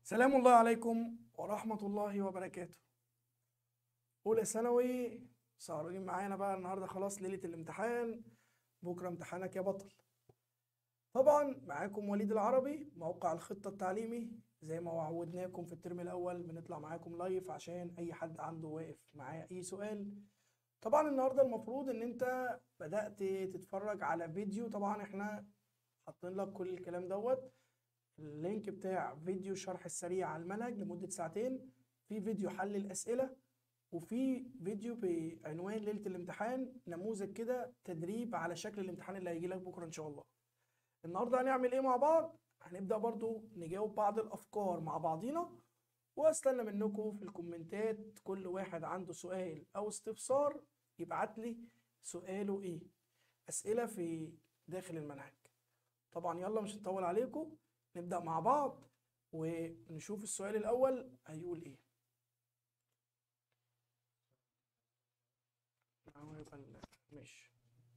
سلام الله عليكم ورحمة الله وبركاته أولى ثانوي سهرانين معانا بقى النهاردة خلاص ليلة الامتحان بكرة امتحانك يا بطل طبعا معاكم وليد العربي موقع الخطة التعليمي زي ما وعودناكم في الترم الأول بنطلع معاكم لايف عشان أي حد عنده واقف معاه أي سؤال طبعا النهاردة المفروض إن أنت بدأت تتفرج على فيديو طبعا احنا حاطين لك كل الكلام دوت اللينك بتاع فيديو الشرح السريع على المنهج لمدة ساعتين في فيديو حل الأسئلة وفي فيديو بعنوان ليلة الامتحان نموذج كده تدريب على شكل الامتحان اللي هيجي لك بكرة إن شاء الله النهاردة هنعمل إيه مع بعض؟ هنبدأ برضو نجاوب بعض الأفكار مع بعضينا واستنى منكم في الكومنتات كل واحد عنده سؤال أو استفسار يبعت لي سؤاله إيه أسئلة في داخل المنهج طبعا يلا مش هنطول عليكم نبدأ مع بعض ونشوف السؤال الأول هيقول إيه أهو يبقى ال- ماشي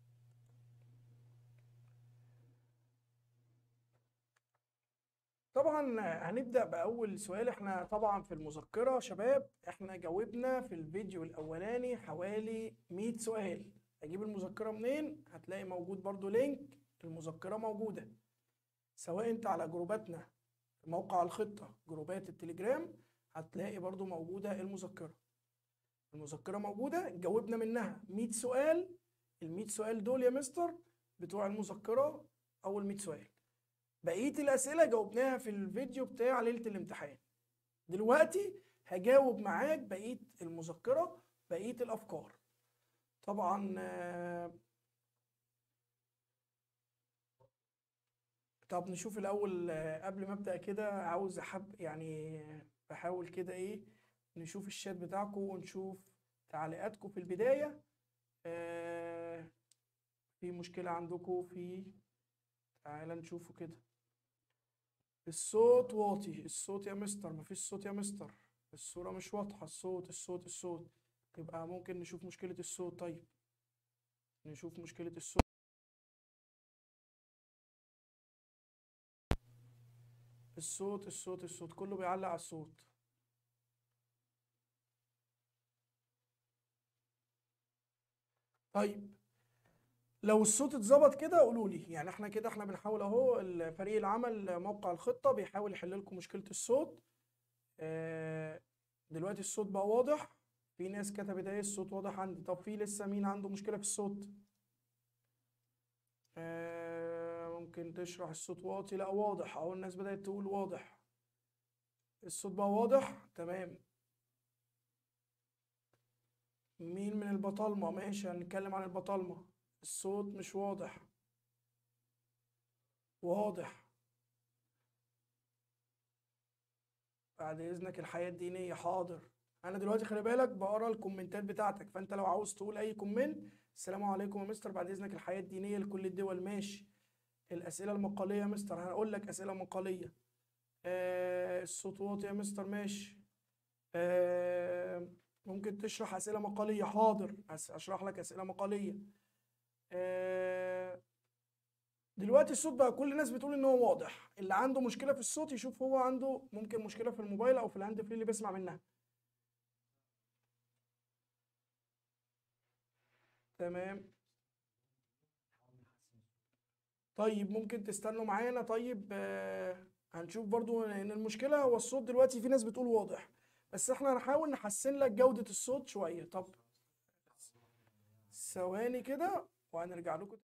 طبعا هنبدأ بأول سؤال احنا طبعا في المذكرة يا شباب احنا جاوبنا في الفيديو الأولاني حوالي 100 سؤال أجيب المذكرة منين؟ هتلاقي موجود برضو لينك المذكرة موجودة سواء انت على جروباتنا في موقع الخطة جروبات التليجرام هتلاقي برضو موجودة المذكرة المذكرة موجودة جاوبنا منها 100 سؤال ال 100 سؤال دول يا مستر بتوع المذكرة أول 100 سؤال بقية الأسئلة جاوبناها في الفيديو بتاع ليلة الامتحان دلوقتي هجاوب معاك بقية المذكرة بقية الأفكار طبعا آه، طب نشوف الأول آه، قبل ما أبدأ كده عاوز أحب يعني بحاول كده إيه نشوف الشات بتاعكم ونشوف تعليقاتكم في البداية آه، في مشكلة عندكم في تعالى نشوفه كده الصوت واطي الصوت يا مستر مفيش صوت يا مستر الصورة مش واضحة الصوت الصوت الصوت يبقى ممكن نشوف مشكلة الصوت طيب نشوف مشكلة الصوت الصوت الصوت الصوت كله بيعلق على الصوت طيب لو الصوت اتظبط كده قولوا لي يعني احنا كده احنا بنحاول اهو فريق العمل موقع الخطة بيحاول يحل لكم مشكلة الصوت آه، دلوقتي الصوت بقى واضح في ناس كتبت ايه الصوت واضح عندي طب في لسه مين عنده مشكلة في الصوت آه، ممكن تشرح الصوت واطي لا واضح اهو الناس بدأت تقول واضح الصوت بقى واضح تمام مين من البطالمة ماشي هنتكلم عن البطالمة الصوت مش واضح واضح بعد إذنك الحياة الدينية حاضر أنا دلوقتي خلي بالك بقرا الكومنتات بتاعتك فأنت لو عاوز تقول أي كومنت السلام عليكم يا مستر بعد إذنك الحياة الدينية لكل الدول ماشي الأسئلة المقالية يا مستر هقول لك أسئلة مقالية آه الصوت واطي يا مستر ماشي آه ممكن تشرح أسئلة مقالية حاضر أس- أشرح لك أسئلة مقالية آه دلوقتي الصوت بقى كل الناس بتقول ان هو واضح اللي عنده مشكلة في الصوت يشوف هو عنده ممكن مشكلة في الموبايل او في الهاند فري اللي بيسمع منها تمام طيب ممكن تستنوا معانا طيب آه هنشوف برضو ان المشكلة هو الصوت دلوقتي في ناس بتقول واضح بس احنا هنحاول نحسن لك جودة الصوت شوية طب ثواني كده وهنرجع لكم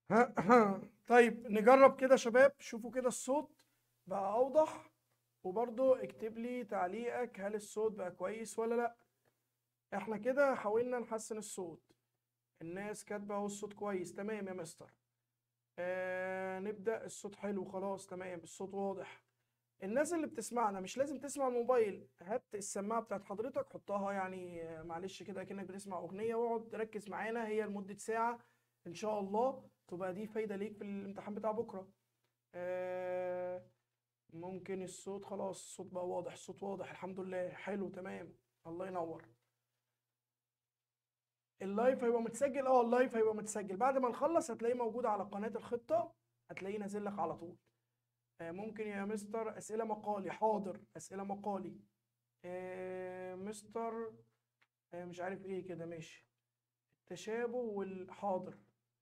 طيب نجرب كده شباب شوفوا كده الصوت بقى اوضح وبرضو اكتب لي تعليقك هل الصوت بقى كويس ولا لا احنا كده حاولنا نحسن الصوت الناس كاتبه اهو الصوت كويس تمام يا مستر آه نبدأ الصوت حلو خلاص تمام الصوت واضح الناس اللي بتسمعنا مش لازم تسمع الموبايل هات السماعة بتاعت حضرتك حطها يعني آه، معلش كده كأنك بتسمع أغنية واقعد ركز معانا هي لمدة ساعة إن شاء الله تبقى دي فايدة ليك في الامتحان بتاع بكرة آه ممكن الصوت خلاص الصوت بقى واضح الصوت واضح الحمد لله حلو تمام الله ينور اللايف هيبقى متسجل اه اللايف هيبقى متسجل بعد ما نخلص هتلاقيه موجود على قناة الخطة هتلاقيه نازل لك على طول آه ممكن يا مستر أسئلة مقالي حاضر أسئلة مقالي آه مستر آه مش عارف ايه كده ماشي التشابه والحاضر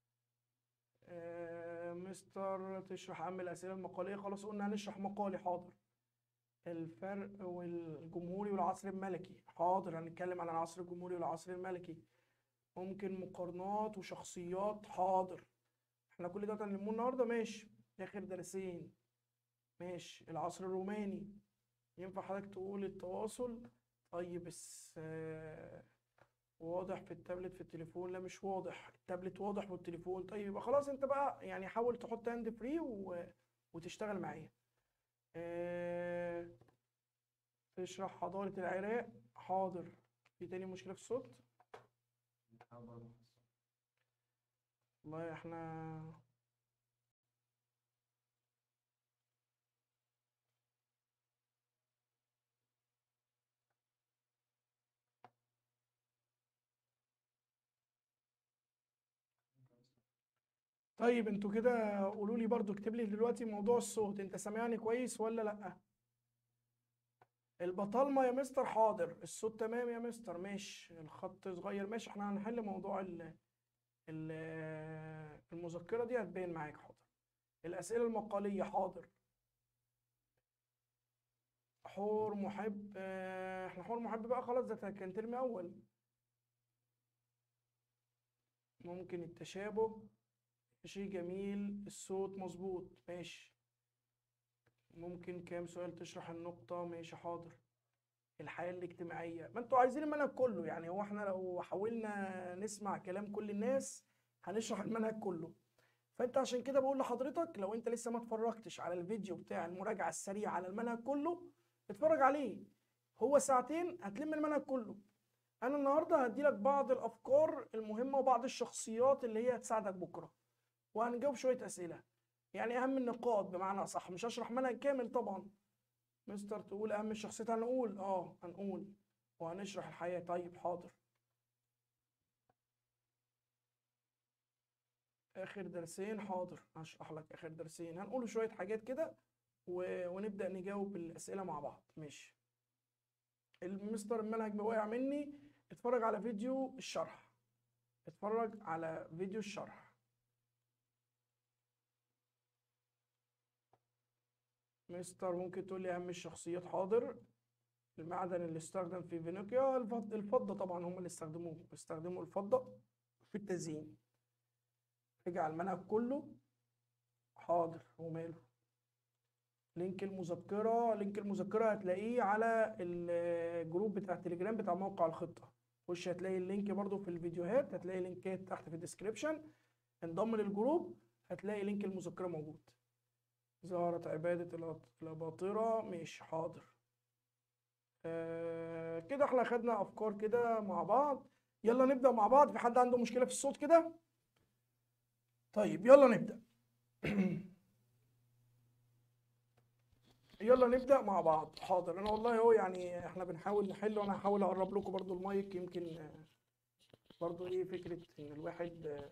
آه مستر تشرح أهم الأسئلة المقالية خلاص قلنا هنشرح مقالي حاضر الفرق والجمهوري والعصر الملكي حاضر هنتكلم عن العصر الجمهوري والعصر الملكي ممكن مقارنات وشخصيات حاضر احنا كل ده هنلموه النهارده ماشي اخر درسين ماشي العصر الروماني ينفع حضرتك تقول التواصل طيب بس آه، واضح في التابلت في التليفون لا مش واضح التابلت واضح والتليفون طيب يبقى خلاص انت بقى يعني حاول تحط هاند فري و... وتشتغل معايا اه... تشرح حضارة العراق حاضر في تاني مشكلة في الصوت والله احنا طيب انتوا كده قولوا لي برضو اكتب لي دلوقتي موضوع الصوت انت سامعني كويس ولا لا البطالمة يا مستر حاضر الصوت تمام يا مستر ماشي الخط صغير ماشي احنا هنحل موضوع ال ال المذكرة دي هتبين معاك حاضر الأسئلة المقالية حاضر حور محب اه، احنا حور محب بقى خلاص ده كان ترم أول ممكن التشابه شيء جميل الصوت مظبوط ماشي ممكن كام سؤال تشرح النقطة ماشي حاضر الحياة الاجتماعية ما انتوا عايزين المنهج كله يعني هو احنا لو حاولنا نسمع كلام كل الناس هنشرح المنهج كله فانت عشان كده بقول لحضرتك لو انت لسه ما اتفرجتش على الفيديو بتاع المراجعة السريعة على المنهج كله اتفرج عليه هو ساعتين هتلم المنهج كله انا النهارده هديلك بعض الافكار المهمة وبعض الشخصيات اللي هي هتساعدك بكرة وهنجاوب شوية اسئلة يعني اهم النقاط بمعنى صح مش هشرح منهج كامل طبعا مستر تقول اهم الشخصيات هنقول اه هنقول وهنشرح الحياة طيب حاضر اخر درسين حاضر هشرح لك اخر درسين هنقول شوية حاجات كده و... ونبدأ نجاوب الاسئلة مع بعض ماشي المستر المنهج واقع مني اتفرج على فيديو الشرح اتفرج على فيديو الشرح مستر ممكن تقول لي اهم الشخصيات حاضر المعدن اللي استخدم في فينيقيا الفض- الفضة طبعا هم اللي استخدموه استخدموا الفضة في التزيين رجع المنهج كله حاضر وماله لينك المذكرة لينك المذكرة هتلاقيه على الجروب بتاع التليجرام بتاع موقع الخطة خش هتلاقي اللينك برضو في الفيديوهات هتلاقي لينكات تحت في الديسكريبشن انضم للجروب هتلاقي لينك المذكرة موجود زهرة عبادة الأط- الأباطرة ماشي حاضر آه كده احنا خدنا أفكار كده مع بعض يلا نبدأ مع بعض في حد عنده مشكلة في الصوت كده طيب يلا نبدأ يلا نبدأ مع بعض حاضر أنا والله هو يعني احنا بنحاول نحل وأنا هحاول أقرب لكم برضو المايك يمكن آه، برضو إيه فكرة إن الواحد آه،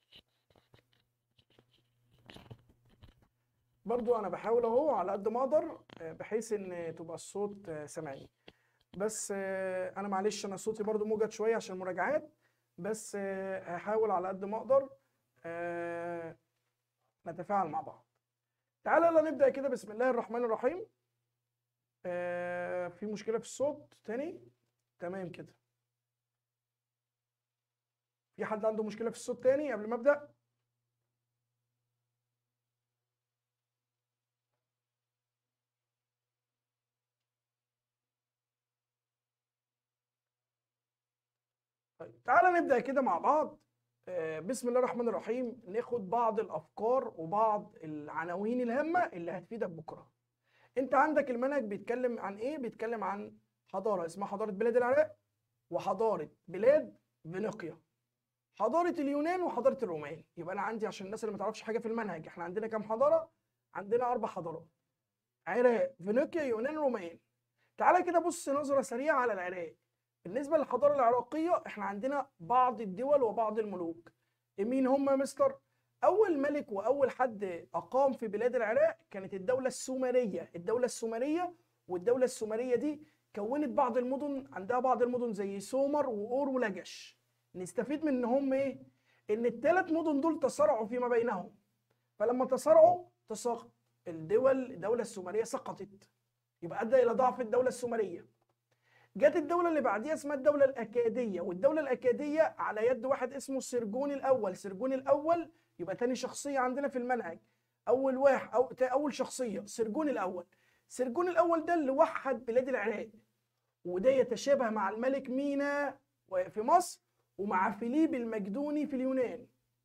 برضو انا بحاول اهو على قد ما اقدر آه، بحيث ان تبقى الصوت آه، سامعين بس آه، انا معلش انا صوتي برضو موجد شويه عشان المراجعات بس آه، هحاول على قد ما اقدر آه، نتفاعل مع بعض تعالى يلا نبدا كده بسم الله الرحمن الرحيم آه، في مشكله في الصوت تاني تمام كده في حد عنده مشكله في الصوت تاني قبل ما ابدا طيب تعالى نبدأ كده مع بعض آه، بسم الله الرحمن الرحيم ناخد بعض الأفكار وبعض العناوين الهامة اللي هتفيدك بكرة انت عندك المنهج بيتكلم عن ايه بيتكلم عن حضارة اسمها حضارة بلاد العراق وحضارة بلاد فينيقيا حضارة اليونان وحضارة الرومان يبقى انا عندي عشان الناس اللي ما تعرفش حاجة في المنهج احنا عندنا كام حضارة عندنا اربع حضارات عراق فينيقيا يونان رومان تعالى كده بص نظرة سريعة على العراق بالنسبة للحضارة العراقية احنا عندنا بعض الدول وبعض الملوك مين هم يا مستر؟ أول ملك وأول حد أقام في بلاد العراق كانت الدولة السومرية الدولة السومرية والدولة السومرية دي كونت بعض المدن عندها بعض المدن زي سومر وأور ولجش نستفيد من إن هم إيه؟ إن الثلاث مدن دول تصارعوا فيما بينهم فلما تصارعوا تساقط الدول الدولة السومرية سقطت يبقى أدى إلى ضعف الدولة السومرية جت الدولة اللي بعديها اسمها الدولة الأكادية والدولة الأكادية على يد واحد اسمه سرجون الأول سرجون الأول يبقى تاني شخصية عندنا في المنهج أول واحد أو أول شخصية سرجون الأول سرجون الأول ده اللي وحد بلاد العراق وده يتشابه مع الملك مينا في مصر ومع فيليب المقدوني في اليونان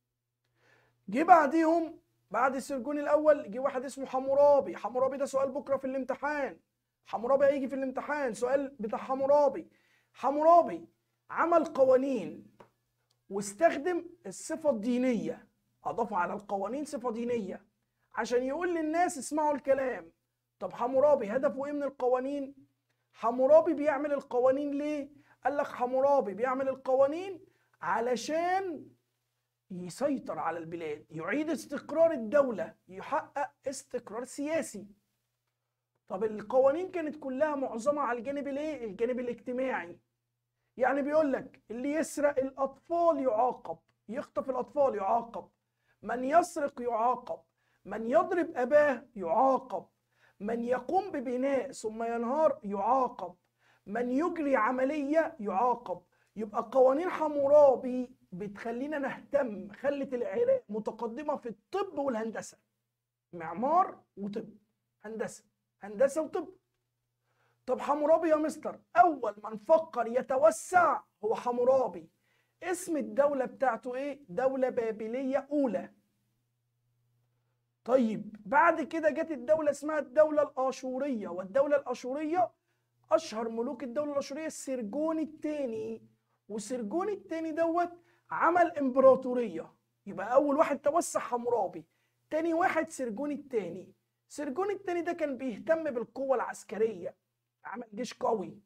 جه بعديهم بعد سرجون الأول جه واحد اسمه حمورابي حمورابي ده سؤال بكرة في الامتحان حمورابي هيجي في الامتحان سؤال بتاع حمورابي حمورابي عمل قوانين واستخدم الصفة الدينية أضاف على القوانين صفة دينية عشان يقول للناس اسمعوا الكلام طب حمورابي هدفه ايه من القوانين حمورابي بيعمل القوانين ليه قال لك حمورابي بيعمل القوانين علشان يسيطر على البلاد يعيد استقرار الدولة يحقق استقرار سياسي طب القوانين كانت كلها معظمها على الجانب الايه الجانب الاجتماعي يعني بيقول لك اللي يسرق الاطفال يعاقب يخطف الاطفال يعاقب من يسرق يعاقب من يضرب اباه يعاقب من يقوم ببناء ثم ينهار يعاقب من يجري عمليه يعاقب يبقى قوانين حمورابي بتخلينا نهتم خلت العراق متقدمه في الطب والهندسه معمار وطب هندسه هندسه وطب طب حمورابي يا مستر اول من فكر يتوسع هو حمورابي اسم الدولة بتاعته ايه دولة بابلية اولى طيب بعد كده جت الدولة اسمها الدولة الاشورية والدولة الاشورية اشهر ملوك الدولة الاشورية سرجون الثاني وسرجون الثاني دوت عمل امبراطورية يبقى اول واحد توسع حمورابي تاني واحد سرجون الثاني سرجون الثاني ده كان بيهتم بالقوة العسكرية عمل جيش قوي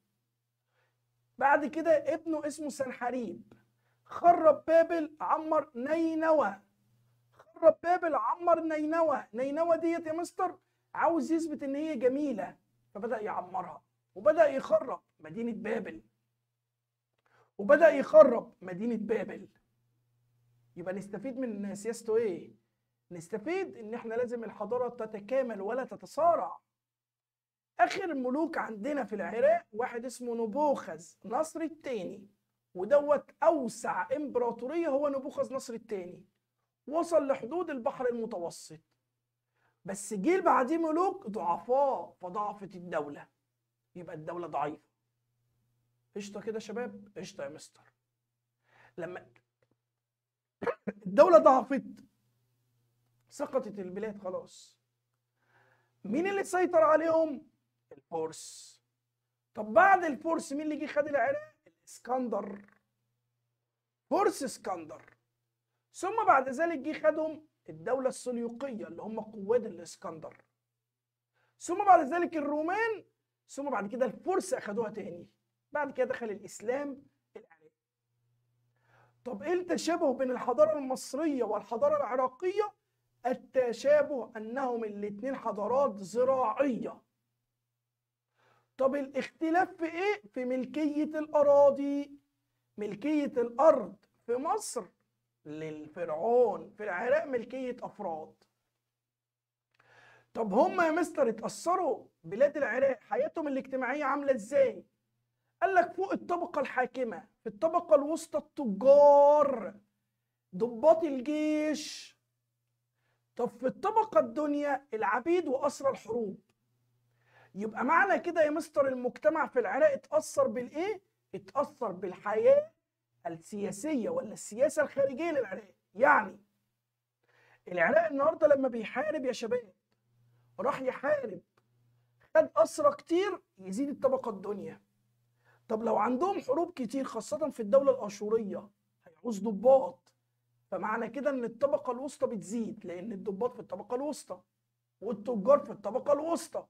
بعد كده ابنه اسمه سنحريب خرب بابل عمر نينوى خرب بابل عمر نينوى نينوى ديت يا مستر عاوز يثبت ان هي جميلة فبدأ يعمرها وبدأ يخرب مدينة بابل وبدأ يخرب مدينة بابل يبقى نستفيد من سياسته ايه نستفيد ان احنا لازم الحضاره تتكامل ولا تتصارع اخر ملوك عندنا في العراق واحد اسمه نبوخذ نصر الثاني ودوت اوسع امبراطوريه هو نبوخذ نصر الثاني وصل لحدود البحر المتوسط بس جيل بعديه ملوك ضعفاء فضعفت الدوله يبقى الدوله ضعيفه قشطه كده يا شباب قشطه يا مستر لما الدوله ضعفت سقطت البلاد خلاص مين اللي سيطر عليهم الفرس طب بعد الفرس مين اللي جه خد العراق الاسكندر فرس اسكندر ثم بعد ذلك جه خدهم الدولة السليوقية اللي هم قواد الاسكندر ثم بعد ذلك الرومان ثم بعد كده الفرس اخدوها تاني بعد كده دخل الاسلام العراق طب ايه التشابه بين الحضارة المصرية والحضارة العراقية التشابه انهم الاثنين حضارات زراعيه طب الاختلاف في ايه في ملكيه الاراضي ملكيه الارض في مصر للفرعون في العراق ملكيه افراد طب هم يا مستر اتاثروا بلاد العراق حياتهم الاجتماعيه عامله ازاي قال لك فوق الطبقه الحاكمه في الطبقه الوسطى التجار ضباط الجيش طب في الطبقة الدنيا العبيد وأسرى الحروب يبقى معنى كده يا مستر المجتمع في العراق اتأثر بالإيه؟ اتأثر بالحياة السياسيه ولا السياسه الخارجيه للعراق يعني العراق النهارده لما بيحارب يا شباب راح يحارب خد اسرى كتير يزيد الطبقه الدنيا طب لو عندهم حروب كتير خاصه في الدوله الاشوريه هيعوز ضباط فمعنى كده ان الطبقه الوسطى بتزيد لان الضباط في الطبقه الوسطى والتجار في الطبقه الوسطى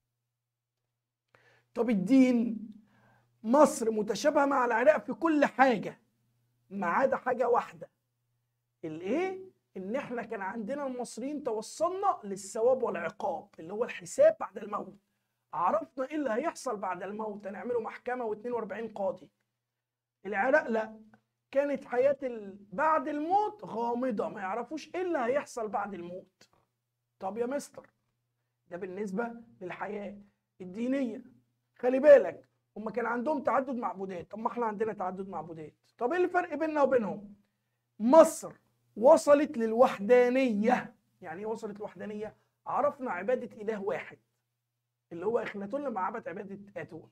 طب الدين مصر متشابهه مع العراق في كل حاجه ما عدا حاجه واحده الايه ان احنا كان عندنا المصريين توصلنا للثواب والعقاب اللي هو الحساب بعد الموت عرفنا ايه اللي هيحصل بعد الموت هنعمله محكمه و42 قاضي العراق لا كانت حياه ال... بعد الموت غامضه ما يعرفوش ايه اللي هيحصل بعد الموت طب يا مستر ده بالنسبه للحياه الدينيه خلي بالك هم كان عندهم تعدد معبودات طب ما احنا عندنا تعدد معبودات طب ايه الفرق بيننا وبينهم مصر وصلت للوحدانيه يعني ايه وصلت للوحدانيه عرفنا عباده اله واحد اللي هو اخناتون لما عبد عباده اتون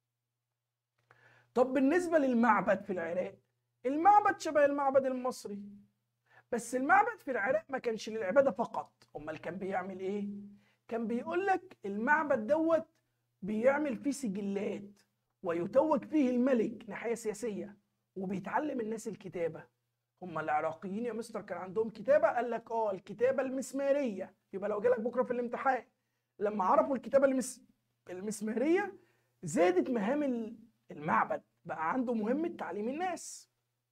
طب بالنسبه للمعبد في العراق المعبد شبه المعبد المصري بس المعبد في العراق ما كانش للعباده فقط امال كان بيعمل ايه كان بيقول لك المعبد دوت بيعمل فيه سجلات ويتوج فيه الملك ناحيه سياسيه وبيتعلم الناس الكتابه هم العراقيين يا مستر كان عندهم كتابه قال لك اه الكتابه المسماريه يبقى لو جالك بكره في الامتحان لما عرفوا الكتابه المس... المسماريه زادت مهام المعبد بقى عنده مهمه تعليم الناس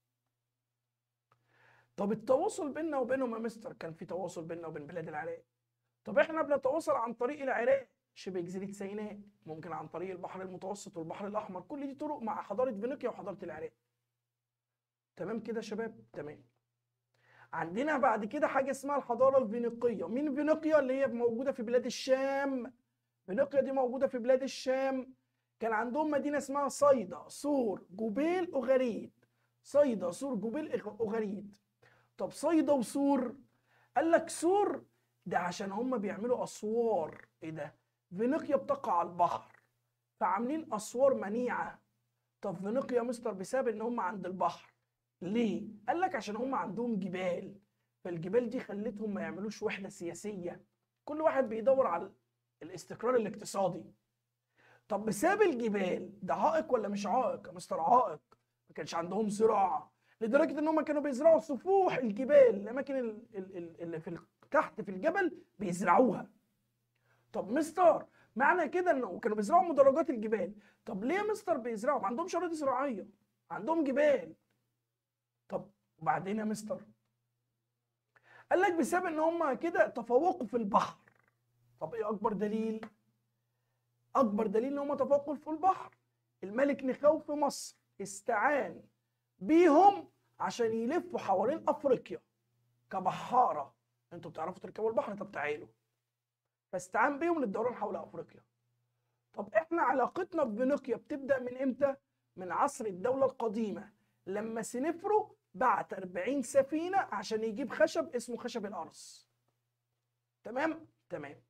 طب التواصل بيننا وبينهم يا مستر كان في تواصل بيننا وبين بلاد العراق طب احنا بنتواصل عن طريق العراق شبه جزيره سيناء ممكن عن طريق البحر المتوسط والبحر الاحمر كل دي طرق مع حضاره فينيقيا وحضاره العراق تمام كده يا شباب تمام عندنا بعد كده حاجه اسمها الحضاره الفينيقيه مين فينيقيا اللي هي موجوده في بلاد الشام فينيقيا دي موجوده في بلاد الشام كان عندهم مدينه اسمها صيدا سور جبيل اغاريد صيدا سور جبيل اغاريد طب صيدا وسور قال لك سور ده عشان هم بيعملوا اسوار ايه ده فينيقيا بتقع على البحر فعاملين اسوار منيعه طب فينيقيا مستر بسبب ان هم عند البحر ليه قال لك عشان هم عندهم جبال فالجبال دي خلتهم ما يعملوش وحده سياسيه كل واحد بيدور على الاستقرار الاقتصادي طب بسبب الجبال ده عائق ولا مش عائق يا مستر عائق ما كانش عندهم زراعه لدرجه ان هم كانوا بيزرعوا سفوح الجبال الاماكن اللي في تحت في الجبل بيزرعوها طب مستر معنى كده انه كانوا بيزرعوا مدرجات الجبال طب ليه مستر بيزرعوا ما عندهمش اراضي زراعيه عندهم جبال طب وبعدين يا مستر قال لك بسبب ان هم كده تفوقوا في البحر طب ايه اكبر دليل اكبر دليل ان هم تفوقوا في البحر الملك نخاو في مصر استعان بيهم عشان يلفوا حوالين افريقيا كبحاره انتوا بتعرفوا تركبوا البحر طب تعالوا فاستعان بيهم للدوران حول افريقيا طب احنا علاقتنا بفينيقيا بتبدا من امتى من عصر الدوله القديمه لما سنفرو بعت 40 سفينه عشان يجيب خشب اسمه خشب الارز تمام تمام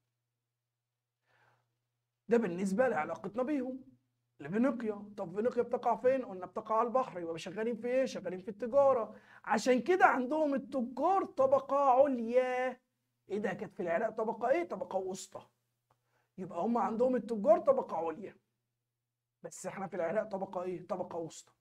ده بالنسبه لعلاقتنا بيهم لفينيقيا طب فينيقيا بتقع فين قلنا بتقع على البحر يبقى شغالين في ايه شغالين في التجاره عشان كده عندهم التجار طبقه عليا ايه ده كانت في العراق طبقه ايه طبقه وسطى يبقى هم عندهم التجار طبقه عليا بس احنا في العراق طبقه ايه طبقه وسطى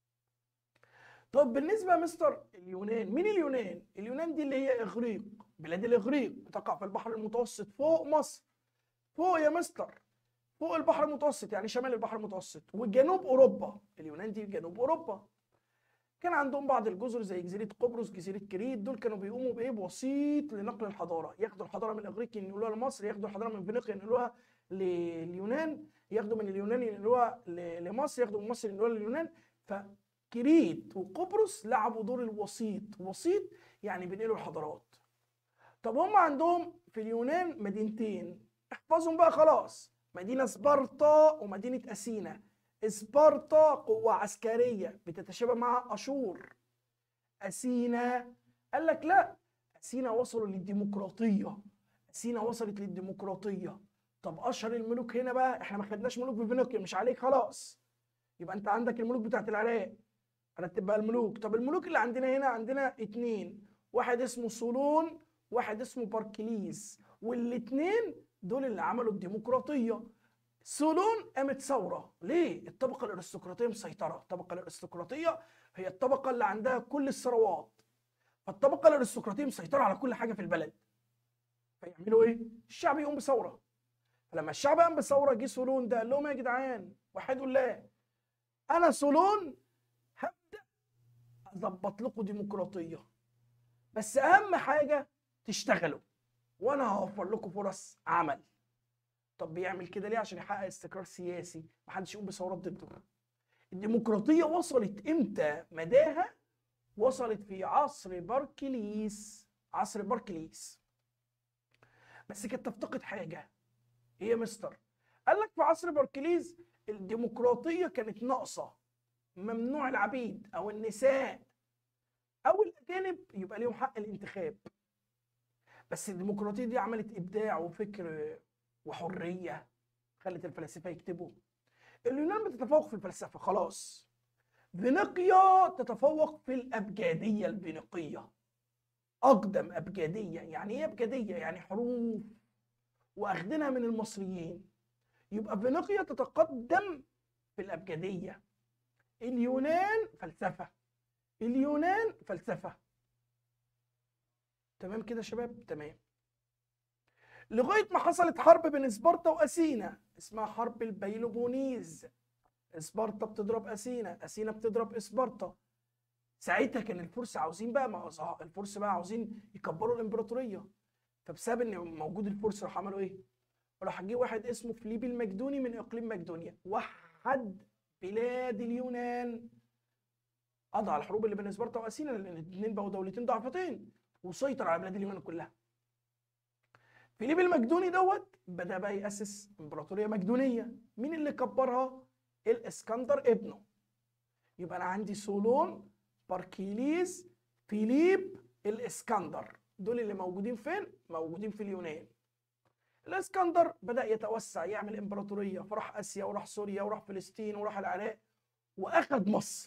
طب بالنسبه يا مستر اليونان مين اليونان اليونان دي اللي هي اغريق بلاد الاغريق بتقع في البحر المتوسط فوق مصر فوق يا مستر فوق البحر المتوسط يعني شمال البحر المتوسط وجنوب اوروبا اليونان دي جنوب اوروبا كان عندهم بعض الجزر زي جزيره قبرص جزيره كريت دول كانوا بيقوموا بايه بوسيط لنقل الحضاره ياخدوا الحضاره من الاغريق ينقلوها لمصر ياخدوا الحضاره من فينيقيا ينقلوها لليونان ياخدوا من اليونان ينقلوها لمصر ياخدوا من مصر ينقلوها لليونان فكريت وقبرص لعبوا دور الوسيط وسيط يعني بينقلوا الحضارات طب هم عندهم في اليونان مدينتين احفظهم بقى خلاص مدينة سبارتا ومدينة أثينا سبارتا قوة عسكرية بتتشابه مع أشور أثينا قال لك لا أثينا وصلوا للديمقراطية أثينا وصلت للديمقراطية طب أشهر الملوك هنا بقى إحنا ما خدناش ملوك في فينيقيا مش عليك خلاص يبقى أنت عندك الملوك بتاعت العراق رتب بقى الملوك طب الملوك اللي عندنا هنا عندنا اتنين واحد اسمه صولون واحد اسمه باركليس والاتنين دول اللي عملوا الديمقراطية صولون قامت ثورة ليه؟ الطبقة الأرستقراطية مسيطرة الطبقة الأرستقراطية هي الطبقة اللي عندها كل الثروات فالطبقة الأرستقراطية مسيطرة على كل حاجة في البلد فيعملوا إيه؟ الشعب يقوم بثورة فلما الشعب قام بثورة جه صولون ده قال لهم يا جدعان وحدوا الله أنا صولون هبدأ أظبط لكم ديمقراطية بس أهم حاجة تشتغلوا وأنا هوفر لكم فرص عمل طب بيعمل كده ليه عشان يحقق استقرار سياسي محدش يقوم بثورات ضده الديمقراطية وصلت امتى مداها وصلت في عصر باركليس عصر باركليس بس كانت تفتقد حاجة ايه يا مستر قال لك في عصر باركليس الديمقراطية كانت ناقصة ممنوع العبيد او النساء او الاجانب يبقى ليهم حق الانتخاب بس الديمقراطية دي عملت ابداع وفكر وحرية خلت الفلاسفة يكتبوا اليونان بتتفوق في الفلسفة خلاص فينيقيا تتفوق في الأبجدية الفينيقية أقدم أبجدية يعني إيه أبجدية؟ يعني حروف وأخدينها من المصريين يبقى فينيقيا تتقدم في الأبجدية اليونان فلسفة اليونان فلسفة تمام كده يا شباب؟ تمام لغايه ما حصلت حرب بين سبارتا واثينا اسمها حرب البيلوبونيز سبارتا بتضرب اثينا اثينا بتضرب سبارتا ساعتها كان الفرس عاوزين بقى ما الفرس بقى عاوزين يكبروا الامبراطوريه فبسبب ان موجود الفرس راح عملوا ايه؟ راح جه واحد اسمه فليبي المقدوني من اقليم مقدونيا وحد بلاد اليونان قضى على الحروب اللي بين سبارتا واثينا لان الاثنين بقوا دولتين ضعفتين وسيطر على بلاد اليونان كلها فيليب المقدوني دوت بدا بقى ياسس امبراطوريه مقدونيه مين اللي كبرها الاسكندر ابنه يبقى انا عندي سولون باركيليس فيليب الاسكندر دول اللي موجودين فين موجودين في اليونان الاسكندر بدا يتوسع يعمل امبراطوريه فراح اسيا وراح سوريا وراح فلسطين وراح العراق واخد مصر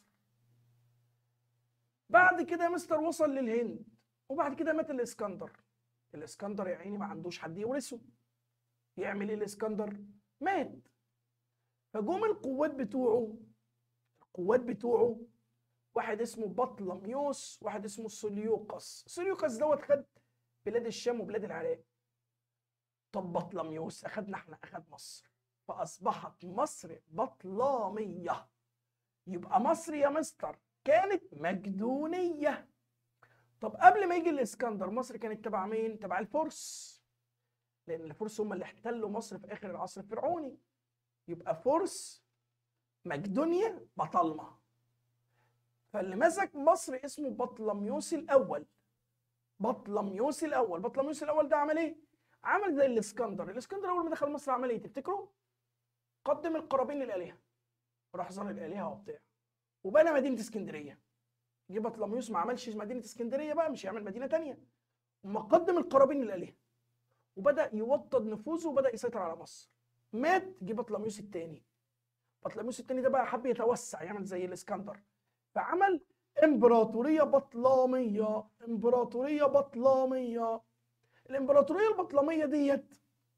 بعد كده يا مستر وصل للهند وبعد كده مات الاسكندر الاسكندر يا عيني ما عندوش حد يورثه يعمل ايه الاسكندر مات فجم القوات بتوعه القوات بتوعه واحد اسمه بطلميوس واحد اسمه سوليوقس سوليوقس دوت خد بلاد الشام وبلاد العراق طب بطلميوس اخدنا احنا اخد مصر فاصبحت مصر بطلاميه يبقى مصر يا مستر كانت مقدونيه طب قبل ما يجي الاسكندر مصر كانت تبع مين؟ تبع الفرس لان الفرس هم اللي احتلوا مصر في اخر العصر الفرعوني يبقى فرس مقدونيا بطلمه فاللي مسك مصر اسمه بطلميوس الاول بطلميوس الاول بطلميوس الاول ده عمل ايه؟ عمل زي الاسكندر الاسكندر اول ما دخل مصر عمل ايه تفتكروا؟ قدم القرابين للالهه راح زار الالهه وبتاع وبنى مدينه اسكندريه جه بطلميوس ما عملش مدينه اسكندريه بقى مش هيعمل مدينه تانية اما قدم القرابين للالهه وبدا يوطد نفوذه وبدا يسيطر على مصر مات جه بطلميوس الثاني بطلميوس الثاني ده بقى حب يتوسع يعمل زي الاسكندر فعمل امبراطوريه بطلاميه امبراطوريه بطلاميه الامبراطوريه البطلميه ديت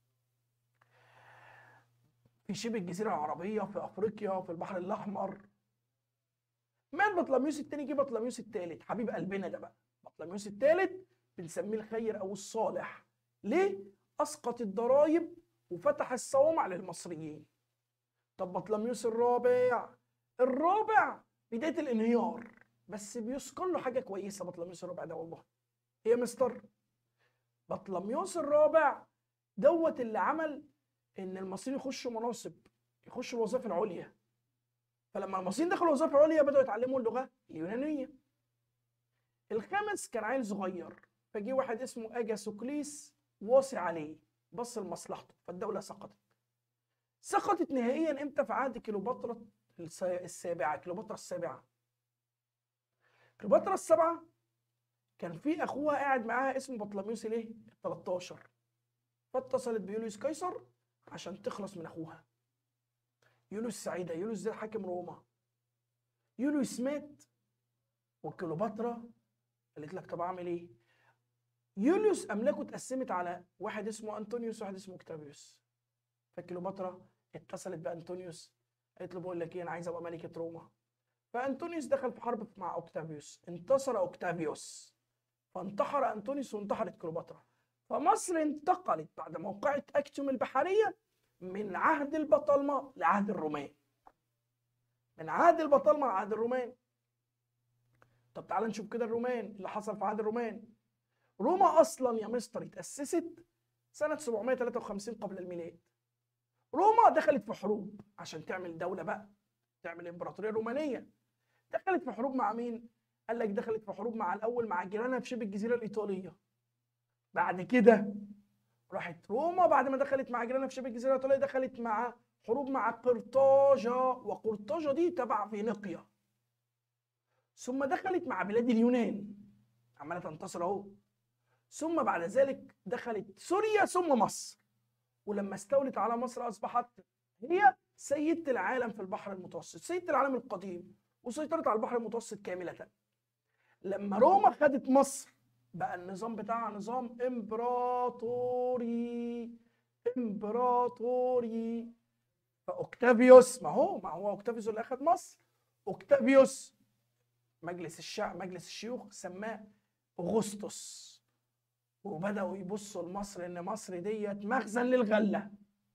في شبه الجزيره العربيه في افريقيا في البحر الاحمر مات بطلميوس الثاني جه بطلميوس الثالث حبيب قلبنا ده بقى بطلميوس الثالث بنسميه الخير او الصالح ليه اسقط الضرائب وفتح الصوامع للمصريين طب بطلميوس الرابع الرابع بدايه الانهيار بس بيسكن له حاجه كويسه بطلميوس الرابع ده والله ايه يا مستر بطلميوس الرابع دوت اللي عمل ان المصريين يخشوا مناصب يخشوا الوظائف العليا فلما المصريين دخلوا الوظائف العليا بدأوا يتعلموا اللغة اليونانية الخامس كان عيل صغير فجي واحد اسمه اجاسوكليس واصي عليه بص لمصلحته فالدولة سقطت سقطت نهائيا امتى في عهد كليوباترا السابعة كليوباترا السابعة كليوباترا السابعة كان في اخوها قاعد معاها اسمه بطلميوس الايه 13 فاتصلت بيوليوس قيصر عشان تخلص من اخوها يوليوس سعيده يوليوس ده حاكم روما يوليوس مات وكليوباترا قالت لك طب اعمل ايه يوليوس املاكه اتقسمت على واحد اسمه انطونيوس وواحد اسمه اوكتافيوس فكليوباترا اتصلت بانطونيوس قالت له بقول لك ايه انا عايز ابقى ملكه روما فانطونيوس دخل في حرب مع اوكتافيوس انتصر اوكتافيوس فانتحر انطونيوس وانتحرت كليوباترا فمصر انتقلت بعد موقعة اكتيوم البحريه من عهد البطالمه لعهد الرومان من عهد البطالمه لعهد الرومان طب تعال نشوف كده الرومان اللي حصل في عهد الرومان روما اصلا يا مستر اتاسست سنه 753 قبل الميلاد روما دخلت في حروب عشان تعمل دوله بقى تعمل امبراطوريه رومانيه دخلت في حروب مع مين قال لك دخلت في حروب مع الاول مع جيرانها في شبه الجزيره الايطاليه بعد كده راحت روما بعد ما دخلت مع جيرانها في شبه الجزيره الايطاليه دخلت مع حروب مع قرطاجه وقرطاجه دي تبع فينيقيا ثم دخلت مع بلاد اليونان عماله تنتصر اهو ثم بعد ذلك دخلت سوريا ثم مصر ولما استولت على مصر اصبحت هي سيدة العالم في البحر المتوسط سيدة العالم القديم وسيطرت على البحر المتوسط كاملة لما روما خدت مصر بقى النظام بتاعها نظام امبراطوري امبراطوري فاوكتافيوس ما هو ما هو اوكتافيوس اللي اخذ مصر اوكتافيوس مجلس الشعب مجلس الشيوخ سماه اغسطس وبداوا يبصوا لمصر ان مصر ديت مخزن للغله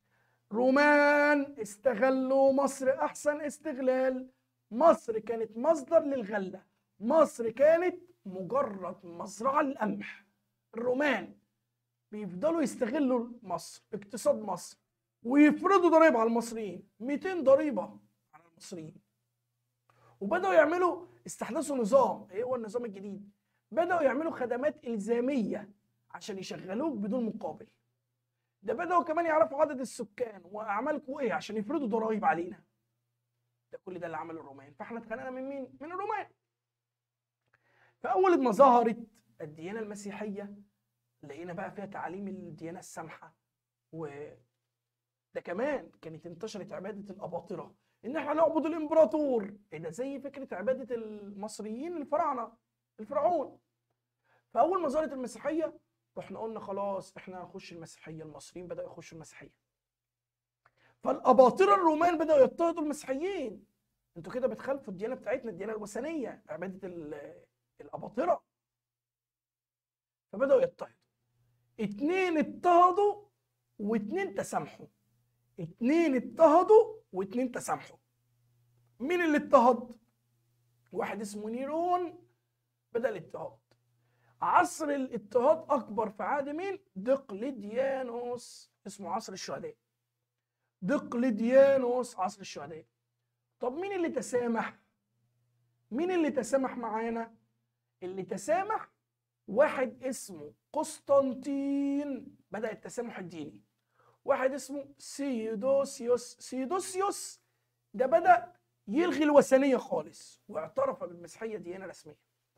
رومان استغلوا مصر احسن استغلال مصر كانت مصدر للغله مصر كانت مجرد مزرعه للقمح الرومان بيفضلوا يستغلوا مصر اقتصاد مصر ويفرضوا ضرائب على المصريين 200 ضريبه على المصريين وبداوا يعملوا استحدثوا نظام ايه هو النظام الجديد بداوا يعملوا خدمات الزاميه عشان يشغلوك بدون مقابل ده بدأوا كمان يعرفوا عدد السكان وأعمالكم إيه عشان يفرضوا ضرائب علينا ده كل ده اللي عمله الرومان فإحنا اتخانقنا من مين؟ من الرومان فأول ما ظهرت الديانة المسيحية لقينا بقى فيها تعاليم الديانة السامحة و ده كمان كانت انتشرت عبادة الأباطرة إن إحنا نعبد الإمبراطور إيه ده زي فكرة عبادة المصريين الفراعنة الفرعون فأول ما ظهرت المسيحية رحنا قلنا خلاص احنا هنخش المسيحيه المصريين بداوا يخشوا المسيحيه فالاباطره الرومان بداوا يضطهدوا المسيحيين انتوا كده بتخالفوا الديانه بتاعتنا الديانه الوثنيه عباده الاباطره فبداوا يضطهدوا اتنين اضطهدوا واتنين تسامحوا اتنين اضطهدوا واتنين تسامحوا مين اللي اضطهد واحد اسمه نيرون بدا الاضطهاد عصر الاضطهاد اكبر في عهد مين؟ دقلديانوس اسمه عصر الشهداء. دقلديانوس عصر الشهداء. طب مين اللي تسامح؟ مين اللي تسامح معانا؟ اللي تسامح واحد اسمه قسطنطين بدأ التسامح الديني. واحد اسمه سيدوسيوس، سيدوسيوس ده بدأ يلغي الوثنية خالص واعترف بالمسيحية ديانة رسمية.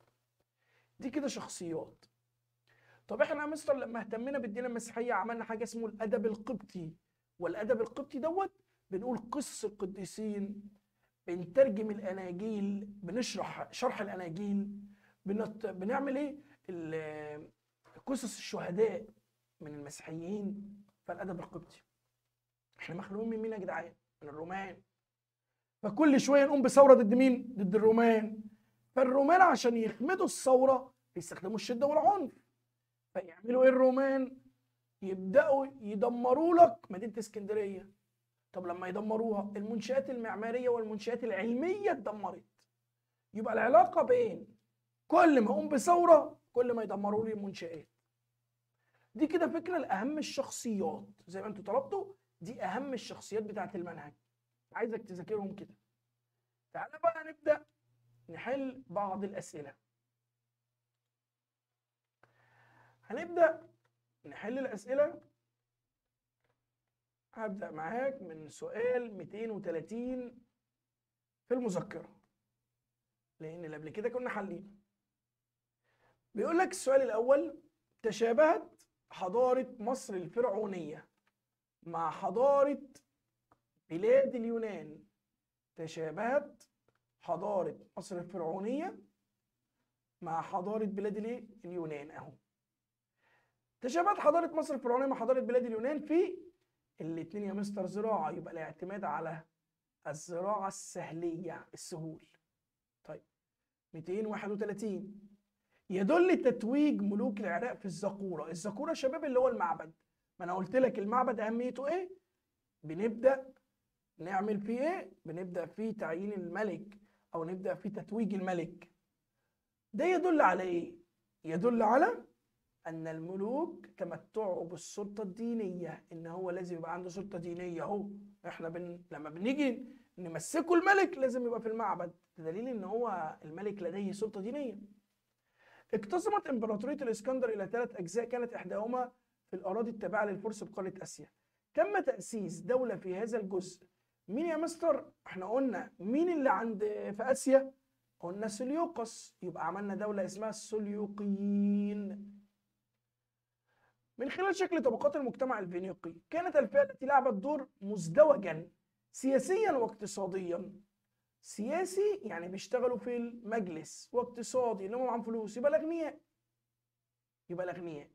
دي كده شخصيات طب احنا يا مستر لما اهتمينا بالديانه المسيحيه عملنا حاجه اسمه الادب القبطي والادب القبطي دوت بنقول قصص القديسين بنترجم الاناجيل بنشرح شرح الاناجيل بنت... بنعمل ايه ال- قصص الشهداء من المسيحيين فالادب القبطي احنا مخلوقين من مين يا جدعان من الرومان فكل شويه نقوم بثوره ضد مين ضد الرومان فالرومان عشان يخمدوا الثوره بيستخدموا الشده والعنف فيعملوا ايه الرومان يبداوا يدمروا لك مدينه اسكندريه طب لما يدمروها المنشآت المعماريه والمنشآت العلميه اتدمرت يبقى العلاقه بين كل ما اقوم بثوره كل ما يدمروا لي المنشآت دي كده فكره لاهم الشخصيات زي ما انتوا طلبتوا دي اهم الشخصيات بتاعت المنهج عايزك تذاكرهم كده تعالى بقى نبدا نحل بعض الاسئله هنبدا نحل الاسئله هبدا معاك من سؤال 230 في المذكره لان اللي قبل كده كنا حالين بيقول لك السؤال الاول تشابهت حضاره مصر الفرعونيه مع حضاره بلاد اليونان تشابهت حضاره مصر الفرعونيه مع حضاره بلاد الايه اليونان اهو تشابهت حضاره مصر الفرعونيه مع حضاره بلاد اليونان في الاثنين يا مستر زراعه يبقى الاعتماد على الزراعه السهليه السهول طيب 231 يدل تتويج ملوك العراق في الزقوره الزقوره يا شباب اللي هو المعبد ما انا قلت لك المعبد اهميته ايه بنبدا نعمل فيه ايه بنبدا فيه تعيين الملك او نبدا فيه تتويج الملك ده يدل على ايه يدل على ان الملوك تمتعوا بالسلطه الدينيه ان هو لازم يبقى عنده سلطه دينيه اهو احنا بن... لما بنيجي نمسكه الملك لازم يبقى في المعبد دليل ان هو الملك لديه سلطه دينيه اقتسمت امبراطوريه الاسكندر الى ثلاث اجزاء كانت احداهما في الاراضي التابعه للفرس بقاره اسيا تم تاسيس دوله في هذا الجزء مين يا مستر احنا قلنا مين اللي عند في اسيا قلنا سليوقس يبقى عملنا دوله اسمها السليوقيين من خلال شكل طبقات المجتمع الفينيقي كانت الفئة التي لعبت دور مزدوجا سياسيا واقتصاديا سياسي يعني بيشتغلوا في المجلس واقتصادي اللي هم معاهم فلوس يبقى الاغنياء يبقى الاغنياء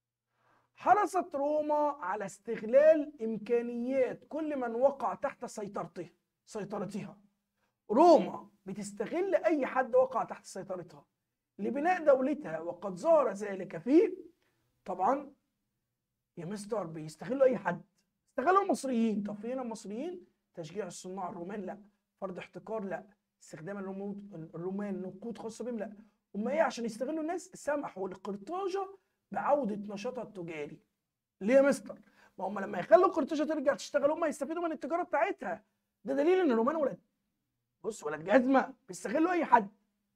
حرصت روما على استغلال امكانيات كل من وقع تحت سيطرته سيطرتها روما بتستغل اي حد وقع تحت سيطرتها لبناء دولتها وقد ظهر ذلك في طبعا يا مستر بيستغلوا اي حد استغلوا المصريين طب فين المصريين تشجيع الصناع الرومان لا فرض احتكار لا استخدام الرمود الرومان نقود خاصه بهم لا هم ايه عشان يستغلوا الناس سمحوا لقرطاجه بعوده نشاطها التجاري ليه يا مستر ما هم لما يخلوا قرطاجه ترجع تشتغل هم يستفيدوا من التجاره بتاعتها ده دليل ان الرومان ولد بص ولد جزمه بيستغلوا اي حد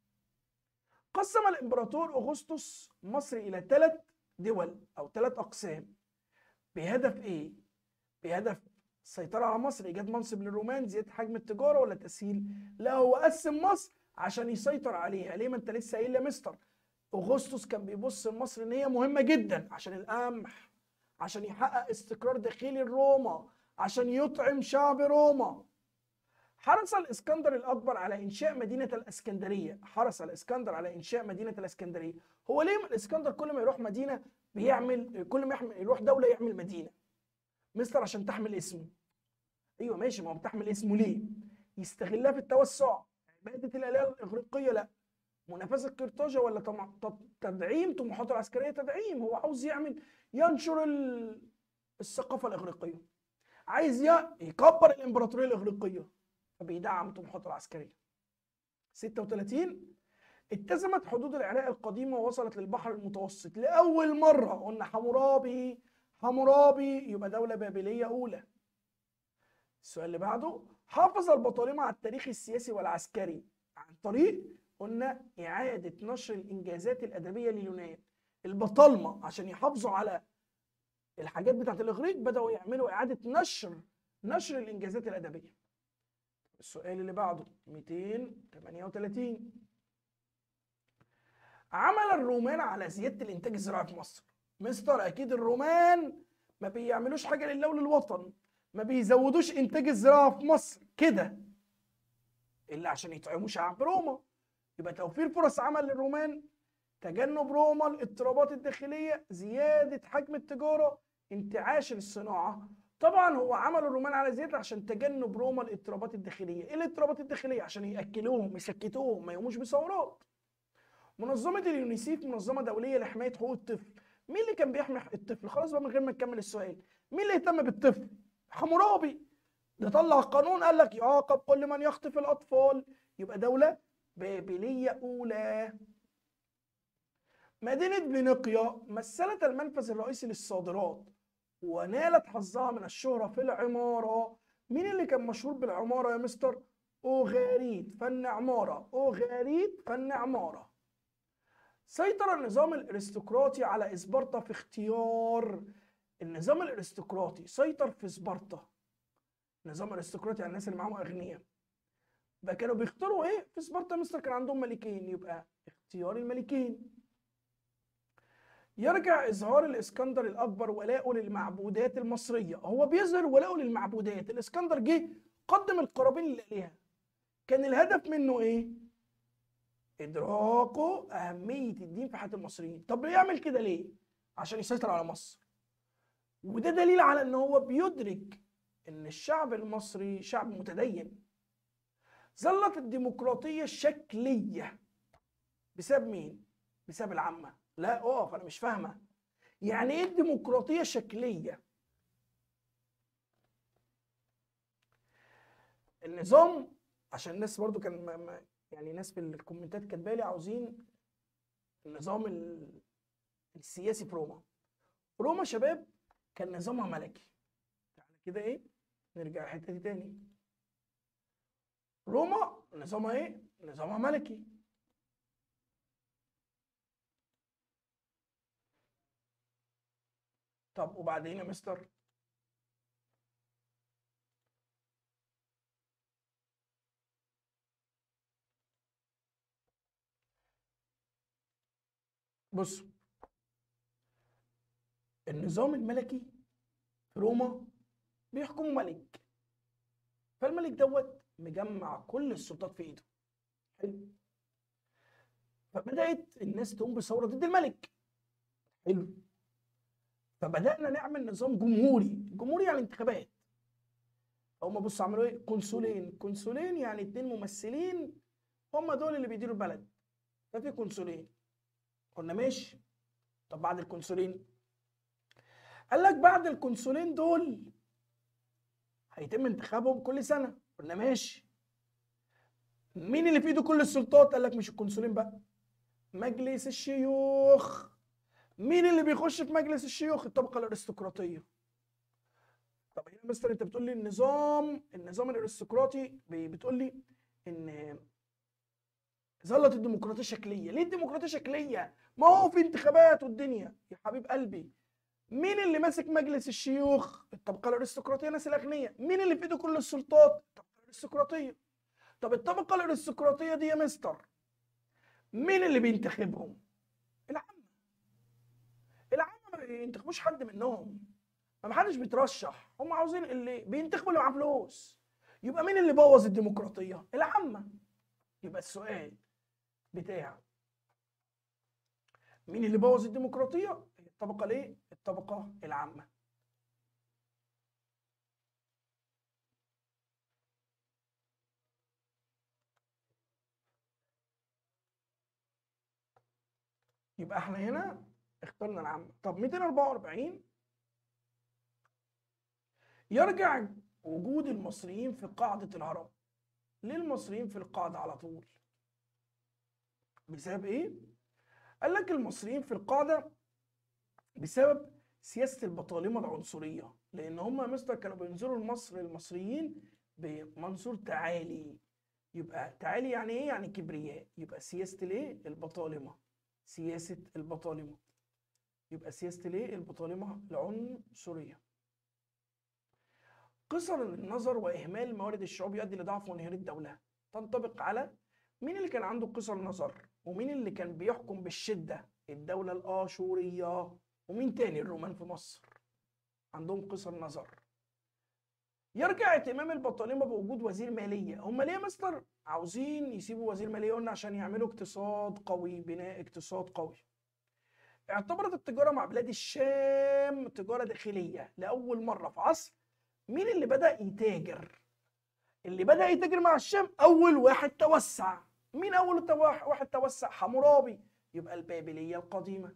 قسم الامبراطور اغسطس مصر الى ثلاث دول او ثلاث اقسام بهدف ايه بهدف السيطرة على مصر إيجاد منصب للرومان زيادة حجم التجارة ولا تسهيل؟ لا هو قسم مصر عشان يسيطر عليها، ليه ما أنت لسه قايل يا مستر؟ أغسطس كان بيبص لمصر إن هي مهمة جدا عشان القمح، عشان يحقق استقرار داخلي لروما، عشان يطعم شعب روما. حرص الإسكندر الأكبر على إنشاء مدينة الإسكندرية، حرص الإسكندر على إنشاء مدينة الإسكندرية، هو ليه الإسكندر كل ما يروح مدينة بيعمل كل ما يروح دولة يعمل مدينة؟ مستر عشان تحمل اسمه ايوه ماشي ما هو بتحمل اسمه ليه يستغلها في التوسع عباده الالهه الاغريقيه لا منافسه قرطاجه ولا طمع... تدعيم طموحاته العسكريه تدعيم هو عاوز يعمل ينشر ال... الثقافه الاغريقيه عايز يكبر الامبراطوريه الاغريقيه فبيدعم طموحاته العسكريه 36 اتزمت حدود العراق القديمه ووصلت للبحر المتوسط لاول مره قلنا حمورابي حمورابي يبقى دولة بابلية أولى السؤال اللي بعده حافظ البطالمة على التاريخ السياسي والعسكري عن طريق قلنا إعادة نشر الإنجازات الأدبية لليونان البطالمة عشان يحافظوا على الحاجات بتاعت الإغريق بدأوا يعملوا إعادة نشر نشر الإنجازات الأدبية السؤال اللي بعده 238 عمل الرومان على زيادة الإنتاج الزراعي في مصر مستر اكيد الرومان ما بيعملوش حاجه لله وللوطن ما بيزودوش انتاج الزراعه في مصر كده الا عشان يطعموا شعب روما يبقى توفير فرص عمل للرومان تجنب روما الاضطرابات الداخليه زياده حجم التجاره انتعاش الصناعه طبعا هو عمل الرومان على زياده عشان تجنب روما الاضطرابات الداخليه ايه الاضطرابات الداخليه عشان ياكلوهم يسكتوهم ما يقوموش بثورات منظمه اليونيسيف منظمه دوليه لحمايه حقوق الطفل مين اللي كان بيحمي الطفل خلاص بقى من غير ما نكمل السؤال مين اللي اهتم بالطفل حمورابي ده طلع قانون قال لك يعاقب كل من يخطف الاطفال يبقى دوله بابليه اولى مدينه فينيقيا مثلت المنفذ الرئيسي للصادرات ونالت حظها من الشهرة في العمارة مين اللي كان مشهور بالعمارة يا مستر؟ أوغاريت فن عمارة أوغاريت فن عمارة سيطر النظام الارستقراطي على اسبرتا في اختيار النظام الارستقراطي سيطر في سبارتا نظام ارستقراطي على الناس اللي معاهم اغنياء بقى كانوا بيختاروا ايه في سبارتا مستر كان عندهم ملكين يبقى اختيار الملكين يرجع اظهار الاسكندر الاكبر ولاؤه للمعبودات المصريه هو بيظهر ولاؤه للمعبودات الاسكندر جه قدم القرابين للالهه كان الهدف منه ايه ادراكه اهميه الدين في حياه المصريين طب بيعمل كده ليه عشان يسيطر على مصر وده دليل على ان هو بيدرك ان الشعب المصري شعب متدين ظلت الديمقراطيه الشكليه بسبب مين بسبب العامه لا اقف انا مش فاهمه يعني ايه الديمقراطيه شكليه النظام عشان الناس برضو كان ما- ما- يعني ناس في الكومنتات كاتبه لي عاوزين النظام ال- السياسي في روما روما شباب كان نظامها ملكي يعني كده ايه نرجع الحته دي تاني روما نظامها ايه نظامها ملكي طب وبعدين يا مستر بص النظام الملكي في روما بيحكم ملك فالملك دوت مجمع كل السلطات في ايده حلو فبدأت الناس تقوم بثورة ضد الملك حلو فبدأنا نعمل نظام جمهوري جمهوري يعني انتخابات هما بصوا عملوا ايه قنصلين قنصلين يعني اتنين ممثلين هما دول اللي بيديروا البلد ففي قنصلين قلنا ماشي طب بعد القنصلين قال لك بعد القنصلين دول هيتم انتخابهم كل سنه قلنا ماشي مين اللي في ايده كل السلطات قال لك مش القنصلين بقى مجلس الشيوخ مين اللي بيخش في مجلس الشيوخ الطبقه الارستقراطيه طب هنا مستر انت بتقول لي النظام النظام الارستقراطي بي- بتقول لي ان ظلت الديمقراطيه شكليه ليه الديمقراطيه شكليه ما هو في انتخابات والدنيا يا حبيب قلبي مين اللي ماسك مجلس الشيوخ الطبقه الارستقراطيه ناس الاغنياء مين اللي في ايده كل السلطات الطبقه الارستقراطيه طب الطبقه الارستقراطيه دي يا مستر مين اللي بينتخبهم العامه العامه ما بينتخبوش حد منهم ما حدش بيترشح هم عاوزين اللي بينتخبوا اللي معاه فلوس يبقى مين اللي بوظ الديمقراطيه العامه يبقى السؤال بتاع مين اللي بوظ الديمقراطيه الطبقه الايه الطبقه العامه يبقى احنا هنا اخترنا العامه طب 244 يرجع وجود المصريين في قاعده الهرم ليه المصريين في القاعده على طول بسبب ايه قال لك المصريين في القاعده بسبب سياسه البطالمه العنصريه لان هم يا مستر كانوا بينظروا لمصر المصريين بمنظور تعالي يبقى تعالي يعني ايه يعني كبرياء يبقى سياسه الايه البطالمه سياسه البطالمه يبقى سياسه الايه البطالمه العنصريه قصر النظر واهمال موارد الشعوب يؤدي لضعف وانهيار الدوله تنطبق على مين اللي كان عنده قصر نظر ومين اللي كان بيحكم بالشده الدوله الاشوريه ومين تاني الرومان في مصر عندهم قصر نظر يرجع اهتمام البطالمه بوجود وزير ماليه هم ليه يا مستر عاوزين يسيبوا وزير ماليه قلنا عشان يعملوا اقتصاد قوي بناء اقتصاد قوي اعتبرت التجاره مع بلاد الشام تجاره داخليه لاول مره في عصر مين اللي بدا يتاجر اللي بدا يتاجر مع الشام اول واحد توسع مين اول تو- واحد توسع حمورابي يبقى البابليه القديمه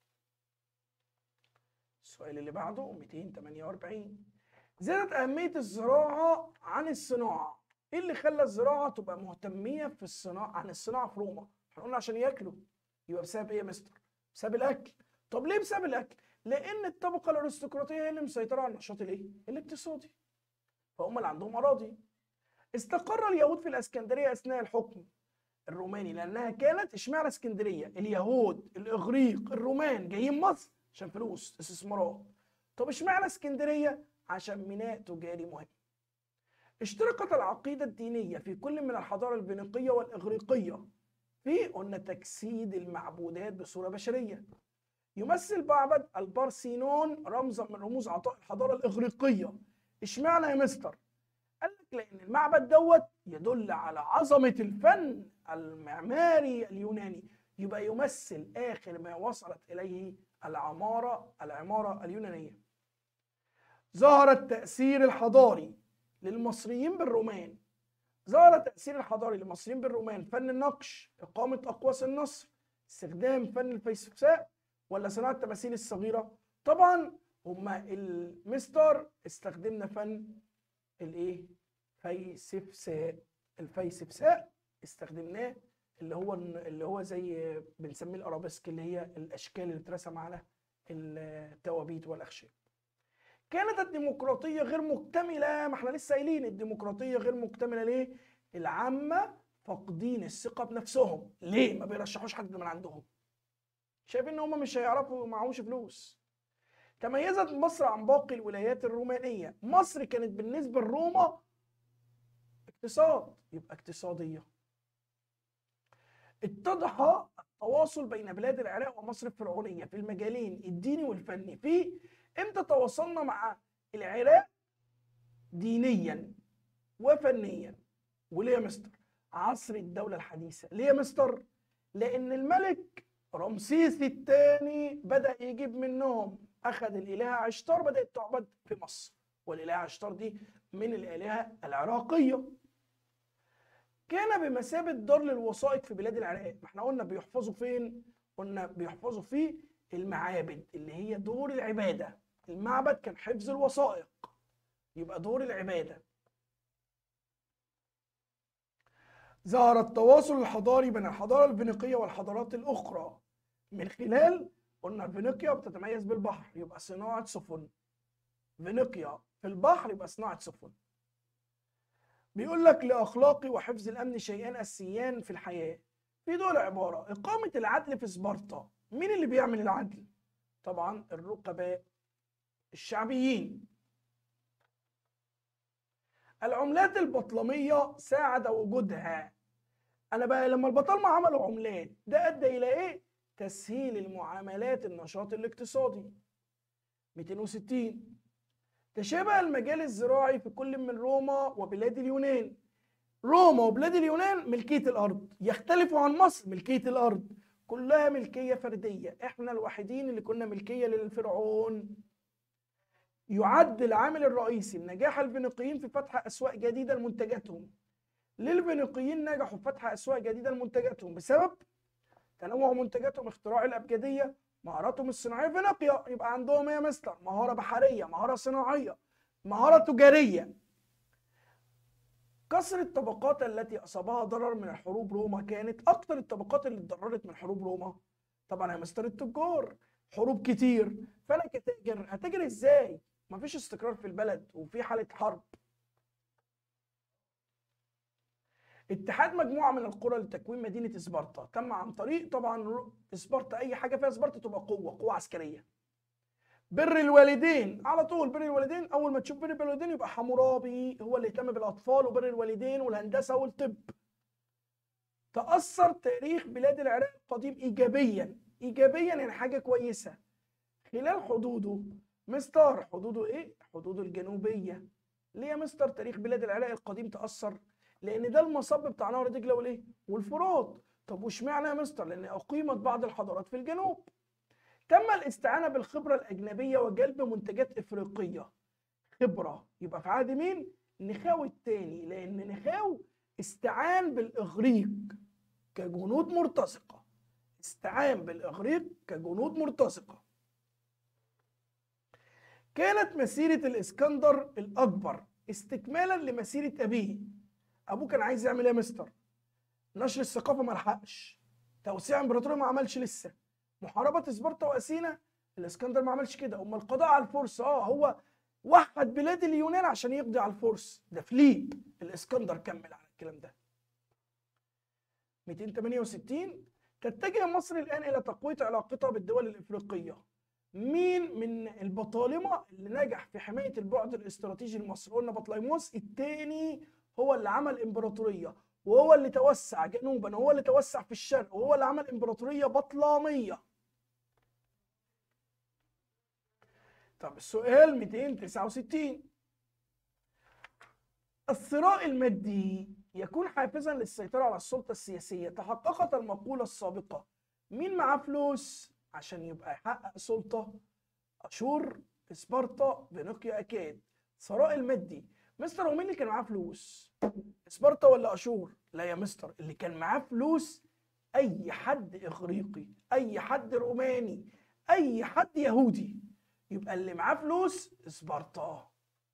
السؤال اللي بعده 248 زادت أهمية الزراعة عن الصناعة إيه اللي خلى الزراعة تبقى مهتمية في الصناعة عن الصناعة في روما احنا قلنا عشان ياكلوا يبقى بسبب إيه يا مستر بسبب الأكل طب ليه بسبب الأكل لأن الطبقة الأرستقراطية هي اللي مسيطرة على النشاط الإيه الاقتصادي فهم اللي عندهم أراضي استقر اليهود في الإسكندرية أثناء الحكم الروماني لأنها كانت اشمعنى اسكندرية اليهود الإغريق الرومان جايين مصر عشان فلوس استثمارات طب اشمعنى اسكندرية عشان ميناء تجاري مهم اشتركت العقيدة الدينية في كل من الحضارة الفينيقية والإغريقية في قلنا تجسيد المعبودات بصورة بشرية يمثل معبد البارسينون رمزا من رموز عطاء الحضارة الإغريقية اشمعنى يا مستر؟ قال لك لان المعبد دوت يدل على عظمه الفن المعماري اليوناني يبقى يمثل اخر ما وصلت اليه العماره العماره اليونانيه ظهر التاثير الحضاري للمصريين بالرومان ظهر التاثير الحضاري للمصريين بالرومان فن النقش اقامه اقواس النصر استخدام فن الفيسفساء ولا صناعه التماثيل الصغيره طبعا هما المستر استخدمنا فن الايه فيسفساء الفيسفساء استخدمناه اللي هو اللي هو زي بنسميه الارابيسك اللي هي الاشكال اللي بترسم على التوابيت والاخشاب كانت الديمقراطيه غير مكتمله ما احنا لسه قايلين الديمقراطيه غير مكتمله ليه العامه فاقدين الثقه بنفسهم ليه ما بيرشحوش حد من عندهم شايفين ان هم مش هيعرفوا معهمش فلوس تميزت مصر عن باقي الولايات الرومانيه مصر كانت بالنسبه لروما اقتصاد يبقى اقتصاديه اتضح التواصل بين بلاد العراق ومصر الفرعونيه في المجالين الديني والفني في امتى تواصلنا مع العراق دينيا وفنيا وليه يا مستر عصر الدولة الحديثة ليه يا مستر لأن الملك رمسيس الثاني بدأ يجيب منهم أخذ الإلهة عشتار بدأت تعبد في مصر والإلهة عشتار دي من الآلهة العراقية كان بمثابة دار للوثائق في بلاد العراق ما احنا قلنا بيحفظوا فين قلنا بيحفظوا في المعابد اللي هي دور العبادة المعبد كان حفظ الوثائق يبقى دور العبادة ظهر التواصل الحضاري بين الحضارة الفينيقية والحضارات الأخرى من خلال قلنا فينيقيا بتتميز بالبحر يبقى صناعة سفن فينيقيا في البحر يبقى صناعة سفن بيقول لك لأخلاقي وحفظ الأمن شيئان أساسيان في الحياة في دول عبارة إقامة العدل في سبارتا مين اللي بيعمل العدل؟ طبعا الرقباء الشعبيين العملات البطلمية ساعد وجودها أنا بقى لما البطالمة عملوا عملات ده أدى إلى إيه؟ تسهيل المعاملات النشاط الاقتصادي 260 تشابه المجال الزراعي في كل من روما وبلاد اليونان روما وبلاد اليونان ملكية الأرض يختلفوا عن مصر ملكية الأرض كلها ملكية فردية احنا الوحيدين اللي كنا ملكية للفرعون يعد العامل الرئيسي لنجاح الفينيقيين في فتح أسواق جديدة لمنتجاتهم للفينيقيين نجحوا في فتح أسواق جديدة لمنتجاتهم بسبب تنوع منتجاتهم اختراع الأبجدية مهاراتهم الصناعية فينيقيا يبقى عندهم ايه يا مستر مهارة بحرية مهارة صناعية مهارة تجارية كسر الطبقات التي أصابها ضرر من الحروب روما كانت أكتر الطبقات اللي اتضررت من حروب روما طبعا يا مستر التجار حروب كتير فأنا كتاجر هتاجر إزاي؟ مفيش استقرار في البلد وفي حالة حرب اتحاد مجموعة من القرى لتكوين مدينة سبارتا تم عن طريق طبعا سبارتا أي حاجة فيها سبارتا تبقى قوة قوة عسكرية بر الوالدين على طول بر الوالدين أول ما تشوف بر الوالدين يبقى حمورابي هو اللي اهتم بالأطفال وبر الوالدين والهندسة والطب تأثر تاريخ بلاد العراق القديم إيجابيا إيجابيا يعني حاجة كويسة خلال حدوده مستر حدوده إيه؟ حدوده الجنوبية ليه يا مستر تاريخ بلاد العراق القديم تأثر؟ لان ده المصب بتاع نهر دجله والايه والفرات طب واشمعنى يا مستر لان اقيمت بعض الحضارات في الجنوب تم الاستعانه بالخبره الاجنبيه وجلب منتجات افريقيه خبره يبقى في عهد مين نخاو الثاني لان نخاو استعان بالاغريق كجنود مرتزقه استعان بالاغريق كجنود مرتزقه كانت مسيره الاسكندر الاكبر استكمالا لمسيره ابيه ابوه كان عايز يعمل ايه يا مستر نشر الثقافه ما لحقش توسيع امبراطوريه ما عملش لسه محاربه سبارتا واثينا الاسكندر ما عملش كده امال القضاء على الفرس اه هو وحد بلاد اليونان عشان يقضي على الفرس ده فليب الاسكندر كمل على الكلام ده 268 تتجه مصر الان الى تقويه علاقتها بالدول الافريقيه مين من البطالمه اللي نجح في حمايه البعد الاستراتيجي لمصر قلنا بطليموس الثاني هو اللي عمل امبراطوريه وهو اللي توسع جنوبا وهو اللي توسع في الشرق وهو اللي عمل امبراطوريه بطلاميه طب السؤال 269 الثراء المادي يكون حافزا للسيطرة على السلطة السياسية تحققت المقولة السابقة مين معاه فلوس عشان يبقى يحقق سلطة أشور سبارتا فينيقيا أكاد ثراء المادي مستر ومين اللي كان معاه فلوس سبارتا ولا أشور لا يا مستر اللي كان معاه فلوس أي حد إغريقي أي حد روماني أي حد يهودي يبقى اللي معاه فلوس سبارتا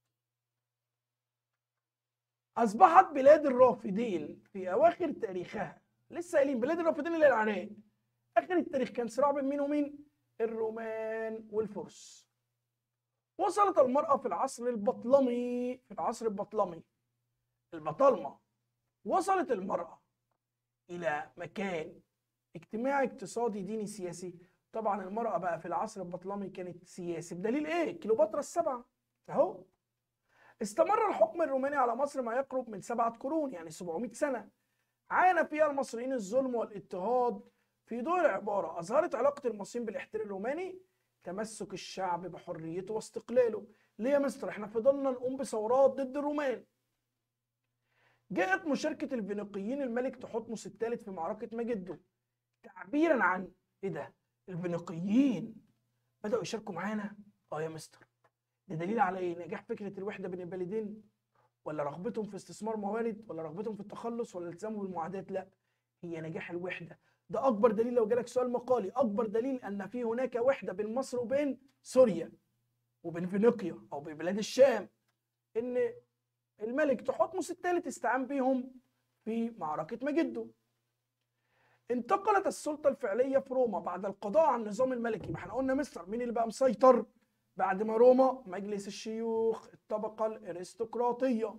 أصبحت بلاد الرافدين في أواخر تاريخها لسه قايلين بلاد الرافدين اللي العراق آخر التاريخ كان صراع بين مين ومين؟ الرومان والفرس وصلت المرأة في العصر البطلمي في العصر البطلمي البطالمة وصلت المرأة إلى مكان اجتماعي اقتصادي ديني سياسي طبعا المرأة بقى في العصر البطلمي كانت سياسي بدليل ايه؟ كليوباترا السبعة اهو استمر الحكم الروماني على مصر ما يقرب من سبعة قرون يعني 700 سنة عانى فيها المصريين الظلم والاضطهاد في ضوء العبارة أظهرت علاقة المصريين بالاحتلال الروماني تمسك الشعب بحريته واستقلاله ليه يا مستر احنا فضلنا نقوم بثورات ضد الرومان جاءت مشاركة الفينيقيين الملك تحتمس الثالث في معركة مجدو تعبيرا عن ايه ده الفينيقيين بدأوا يشاركوا معانا اه يا مستر ده دليل على ايه نجاح فكرة الوحدة بين البلدين ولا رغبتهم في استثمار موارد ولا رغبتهم في التخلص ولا التزامهم بالمعاهدات لا هي نجاح الوحدة ده اكبر دليل لو جالك سؤال مقالي اكبر دليل ان في هناك وحده بين مصر وبين سوريا وبين فينيقيا او ببلاد الشام ان الملك تحتمس الثالث استعان بيهم في معركه مجدو انتقلت السلطه الفعليه في روما بعد القضاء على النظام الملكي ما احنا قلنا مصر مين اللي بقى مسيطر بعد ما روما مجلس الشيوخ الطبقه الارستقراطيه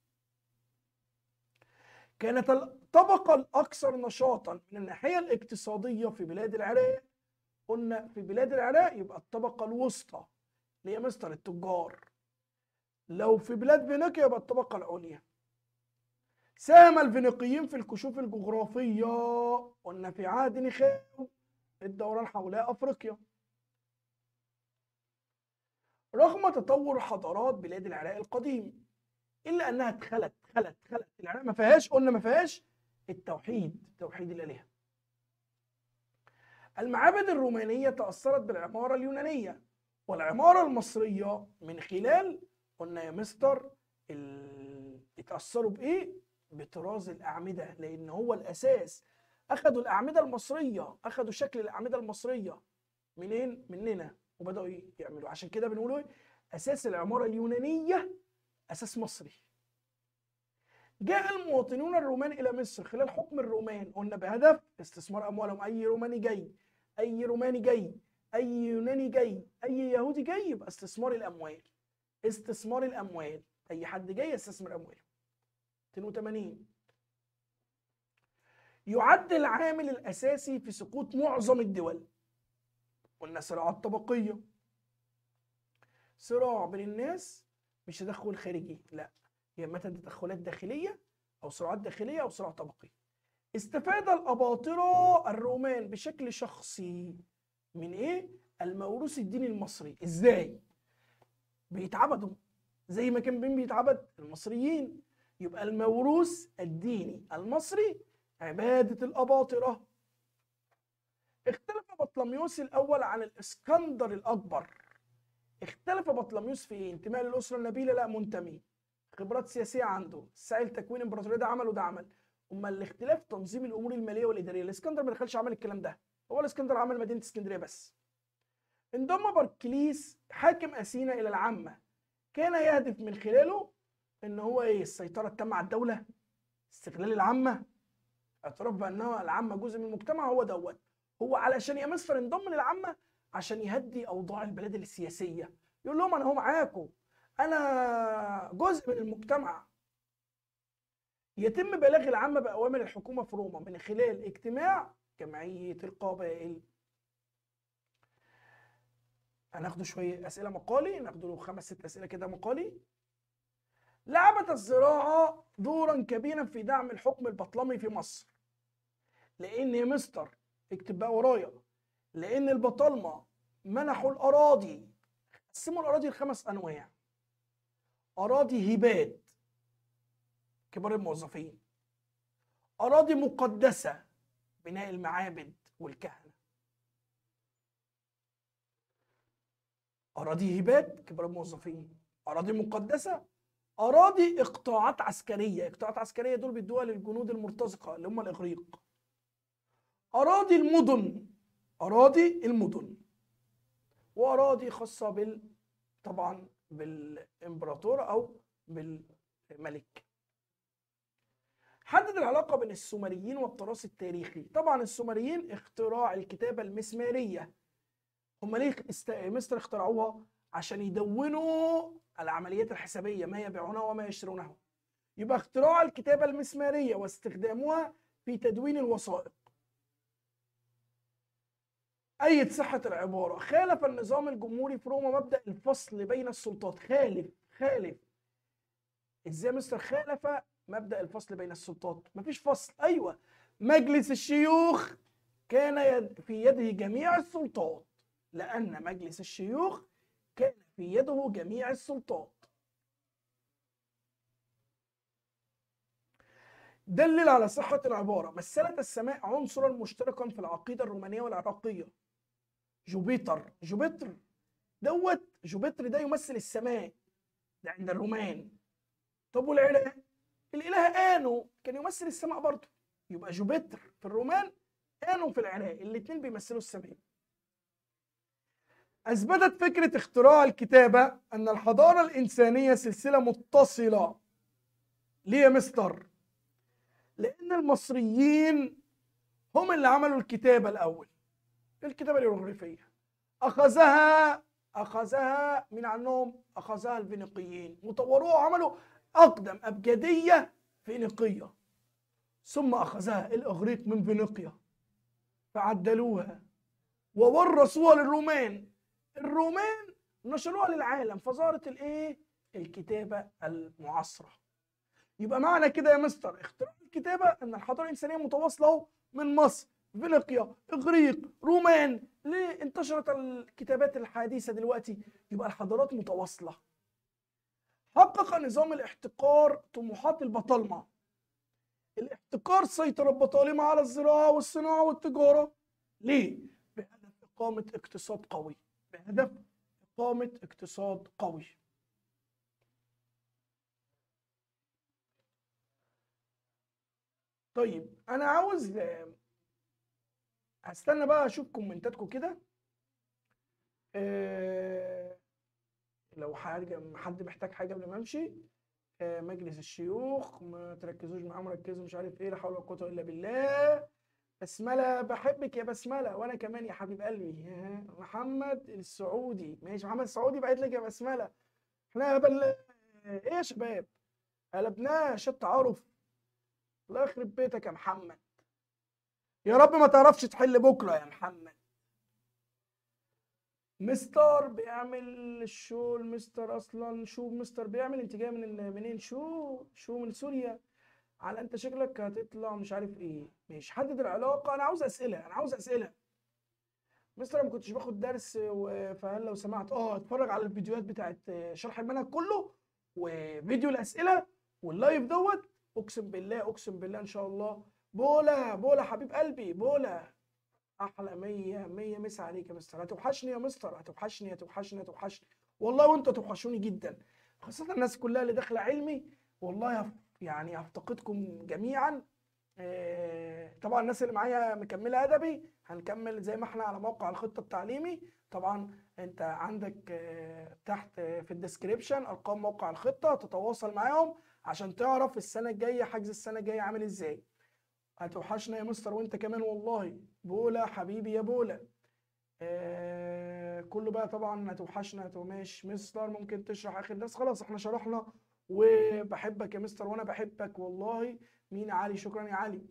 كانت الطبقة الأكثر نشاطا من الناحية الاقتصادية في بلاد العراق قلنا في بلاد العراق يبقى الطبقة الوسطى اللي هي مستر التجار لو في بلاد فينيقيا يبقى الطبقة العليا ساهم الفينيقيين في الكشوف الجغرافية قلنا في عهد نخاو الدوران حول أفريقيا رغم تطور حضارات بلاد العراق القديم الا انها اتخلت خلت خلت العراق ما فيهاش قلنا ما فيهاش التوحيد توحيد الالهه المعابد الرومانيه تاثرت بالعماره اليونانيه والعماره المصريه من خلال قلنا يا مستر ال... اتاثروا بايه بطراز الاعمده لان هو الاساس اخذوا الاعمده المصريه اخذوا شكل الاعمده المصريه منين مننا وبداوا يعملوا عشان كده بنقول ايه اساس العماره اليونانيه اساس مصري جاء المواطنون الرومان الى مصر خلال حكم الرومان قلنا بهدف استثمار اموالهم اي روماني جاي اي روماني جاي اي يوناني جاي اي يهودي جاي يبقى استثمار الاموال استثمار الاموال اي حد جاي يستثمر امواله 82 يعد العامل الاساسي في سقوط معظم الدول قلنا صراعات طبقيه صراع بين الناس مش تدخل خارجي لا هي متى تدخلات داخليه او صراعات داخليه او صراع طبقي استفاد الاباطره الرومان بشكل شخصي من ايه الموروث الديني المصري ازاي بيتعبدوا زي ما كان مين بيتعبد المصريين يبقى الموروث الديني المصري عباده الاباطره اختلف بطلميوس الاول عن الاسكندر الاكبر اختلف بطلميوس في ايه؟ انتماء للاسره النبيله لا منتمي خبرات سياسيه عنده سائل تكوين امبراطوريه ده عمل وده عمل اما الاختلاف تنظيم الامور الماليه والاداريه الاسكندر ما دخلش عمل الكلام ده هو الاسكندر عمل مدينه اسكندريه بس انضم باركليس حاكم اثينا الى العامه كان يهدف من خلاله ان هو ايه السيطره التامه على الدوله استغلال العامه اعتراف بانها العامه جزء من المجتمع هو دوت هو علشان يا مصر انضم للعامه عشان يهدي اوضاع البلاد السياسيه يقول لهم انا هو معاكم انا جزء من المجتمع يتم بلاغ العامة بأوامر الحكومة في روما من خلال اجتماع جمعية القبائل هناخده شوية أسئلة مقالي ناخده خمس ست أسئلة كده مقالي لعبت الزراعة دورا كبيرا في دعم الحكم البطلمي في مصر لأن يا مستر اكتب بقى ورايا لأن البطالمة منحوا الأراضي قسموا الأراضي لخمس أنواع أراضي هبات كبار الموظفين أراضي مقدسة بناء المعابد والكهنة أراضي هبات كبار الموظفين أراضي مقدسة أراضي إقطاعات عسكرية إقطاعات عسكرية دول بيدوها للجنود المرتزقة اللي هم الإغريق أراضي المدن أراضي المدن وأراضي خاصة بال طبعا بالإمبراطور أو بالملك حدد العلاقة بين السومريين والتراث التاريخي طبعا السومريين اختراع الكتابة المسمارية هم ليه است... مصر اخترعوها عشان يدونوا العمليات الحسابية ما يبيعونه وما يشترونه يبقى اختراع الكتابة المسمارية واستخدامها في تدوين الوثائق أيد صحة العبارة خالف النظام الجمهوري في روما مبدأ الفصل بين السلطات خالف خالف ازاي مستر خالف مبدأ الفصل بين السلطات مفيش فصل أيوة مجلس الشيوخ كان يد في يده جميع السلطات لأن مجلس الشيوخ كان في يده جميع السلطات دلل على صحة العبارة مثلت السماء عنصرا مشتركا في العقيدة الرومانية والعراقية جوبيتر جوبيتر دوت جوبيتر ده يمثل السماء ده عند الرومان طب والاله الاله انو كان يمثل السماء برضه يبقى جوبيتر في الرومان انو في العراق الاثنين بيمثلوا السماء اثبتت فكره اختراع الكتابه ان الحضاره الانسانيه سلسله متصله ليه يا مستر لان المصريين هم اللي عملوا الكتابه الاول الكتابه الهيروغليفيه اخذها اخذها من عنهم اخذها الفينيقيين وطوروها وعملوا اقدم ابجديه فينيقيه ثم اخذها الاغريق من فينيقيا فعدلوها وورثوها للرومان الرومان نشروها للعالم فظهرت الايه الكتابه المعاصره يبقى معنى كده يا مستر اختراع الكتابه ان الحضاره الانسانيه متواصله اهو من مصر فينيقيا اغريق رومان ليه انتشرت الكتابات الحديثه دلوقتي يبقى الحضارات متواصله حقق نظام الاحتكار طموحات البطالمه الاحتكار سيطر البطالمه على الزراعه والصناعه والتجاره ليه بهدف اقامه اقتصاد قوي بهدف اقامه اقتصاد قوي طيب انا عاوز هستنى بقى اشوف كومنتاتكم كده أه لو حاجه حد محتاج حاجه قبل ما امشي أه مجلس الشيوخ ما تركزوش معاهم ركزوا مش عارف ايه لا حول ولا قوه الا بالله بسمله بحبك يا بسمله وانا كمان يا حبيب قلبي محمد السعودي ماشي محمد السعودي بعت لك يا بسمله احنا بل... ايه يا شباب قلبناه شط تعارف الله يخرب بيتك يا محمد يا رب ما تعرفش تحل بكره يا محمد مستر بيعمل شو المستر اصلا شو مستر بيعمل انت جاي من منين شو شو من سوريا على انت شكلك هتطلع مش عارف ايه ماشي حدد العلاقه انا عاوز اسئله انا عاوز اسئله مستر ما كنتش باخد درس فهل لو سمحت اه اتفرج على الفيديوهات بتاعت شرح المنهج كله وفيديو الاسئله واللايف دوت اقسم بالله اقسم بالله ان شاء الله بولا بولا حبيب قلبي بولا احلى مية مية مسا عليك يا مستر هتوحشني يا مستر هتوحشني هتوحشني هتوحشني والله وانتوا توحشوني جدا خاصة الناس كلها اللي داخلة علمي والله يعني هفتقدكم جميعا طبعا الناس اللي معايا مكملة أدبي هنكمل زي ما احنا على موقع الخطة التعليمي طبعا انت عندك تحت في الديسكريبشن ارقام موقع الخطة تتواصل معاهم عشان تعرف السنة الجاية حجز السنة الجاية عامل ازاي هتوحشنا يا مستر وانت كمان والله بولا حبيبي يا بولا آه كله بقى طبعا هتوحشنا هتوماش مستر ممكن تشرح اخر درس خلاص احنا شرحنا وبحبك يا مستر وانا بحبك والله مين علي شكرا يا علي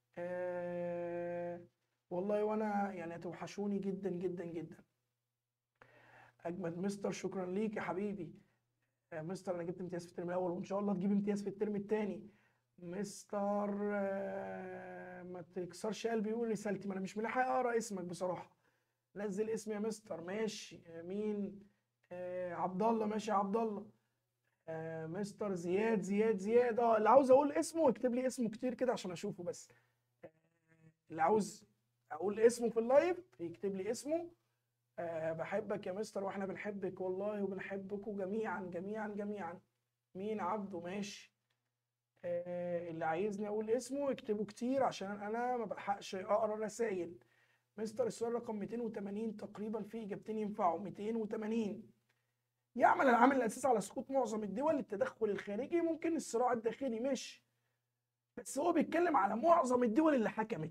آه والله وانا يعني هتوحشوني جدا جدا جدا اجمد مستر شكرا ليك يا حبيبي آه مستر انا جبت امتياز في الترم الاول وان شاء الله تجيب امتياز في الترم الثاني مستر ما تكسرش قلبي يقول رسالتي ما انا مش ملاحق اقرا اسمك بصراحه نزل اسمي يا مستر ماشي مين آه عبد الله ماشي يا عبد الله آه مستر زياد زياد زياد اه اللي عاوز اقول اسمه يكتب لي اسمه كتير كده عشان اشوفه بس آه اللي عاوز اقول اسمه في اللايف يكتب لي اسمه آه بحبك يا مستر واحنا بنحبك والله وبنحبكم جميعا جميعا جميعا مين عبده ماشي آه اللي عايزني اقول اسمه يكتبه كتير عشان انا ما بلحقش اقرا الرسايل مستر السؤال رقم 280 تقريبا في اجابتين ينفعوا 280 يعمل العامل الاساسي على سقوط معظم الدول التدخل الخارجي ممكن الصراع الداخلي مش بس هو بيتكلم على معظم الدول اللي حكمت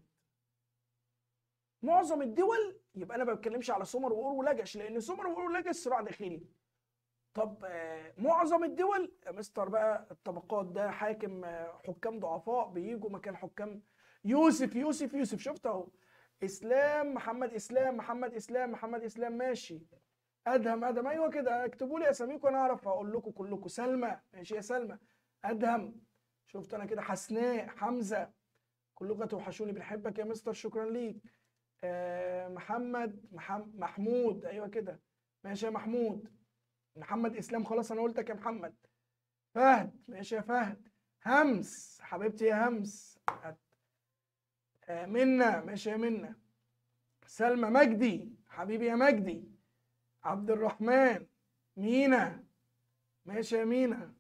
معظم الدول يبقى انا ما بتكلمش على سمر وأور ولجش لان سمر وأور ولجش صراع داخلي طب آه، معظم الدول يا مستر بقى الطبقات ده حاكم آه، حكام ضعفاء بيجوا مكان حكام يوسف يوسف يوسف شفت اهو اسلام محمد اسلام محمد اسلام محمد اسلام ماشي ادهم ادهم ايوه كده اكتبوا لي اساميكم وانا اعرف اقول لكم كلكم سلمى ماشي يا سلمى ادهم شفت انا كده حسناء حمزه كلكم توحشوني بنحبك يا مستر شكرا ليك آه محمد محم محمود ايوه كده ماشي يا محمود محمد اسلام خلاص انا قلتك يا محمد فهد ماشي يا فهد همس حبيبتي يا همس آه منى ماشي يا منى سلمى مجدي حبيبي يا مجدي عبد الرحمن مينا ماشي يا مينا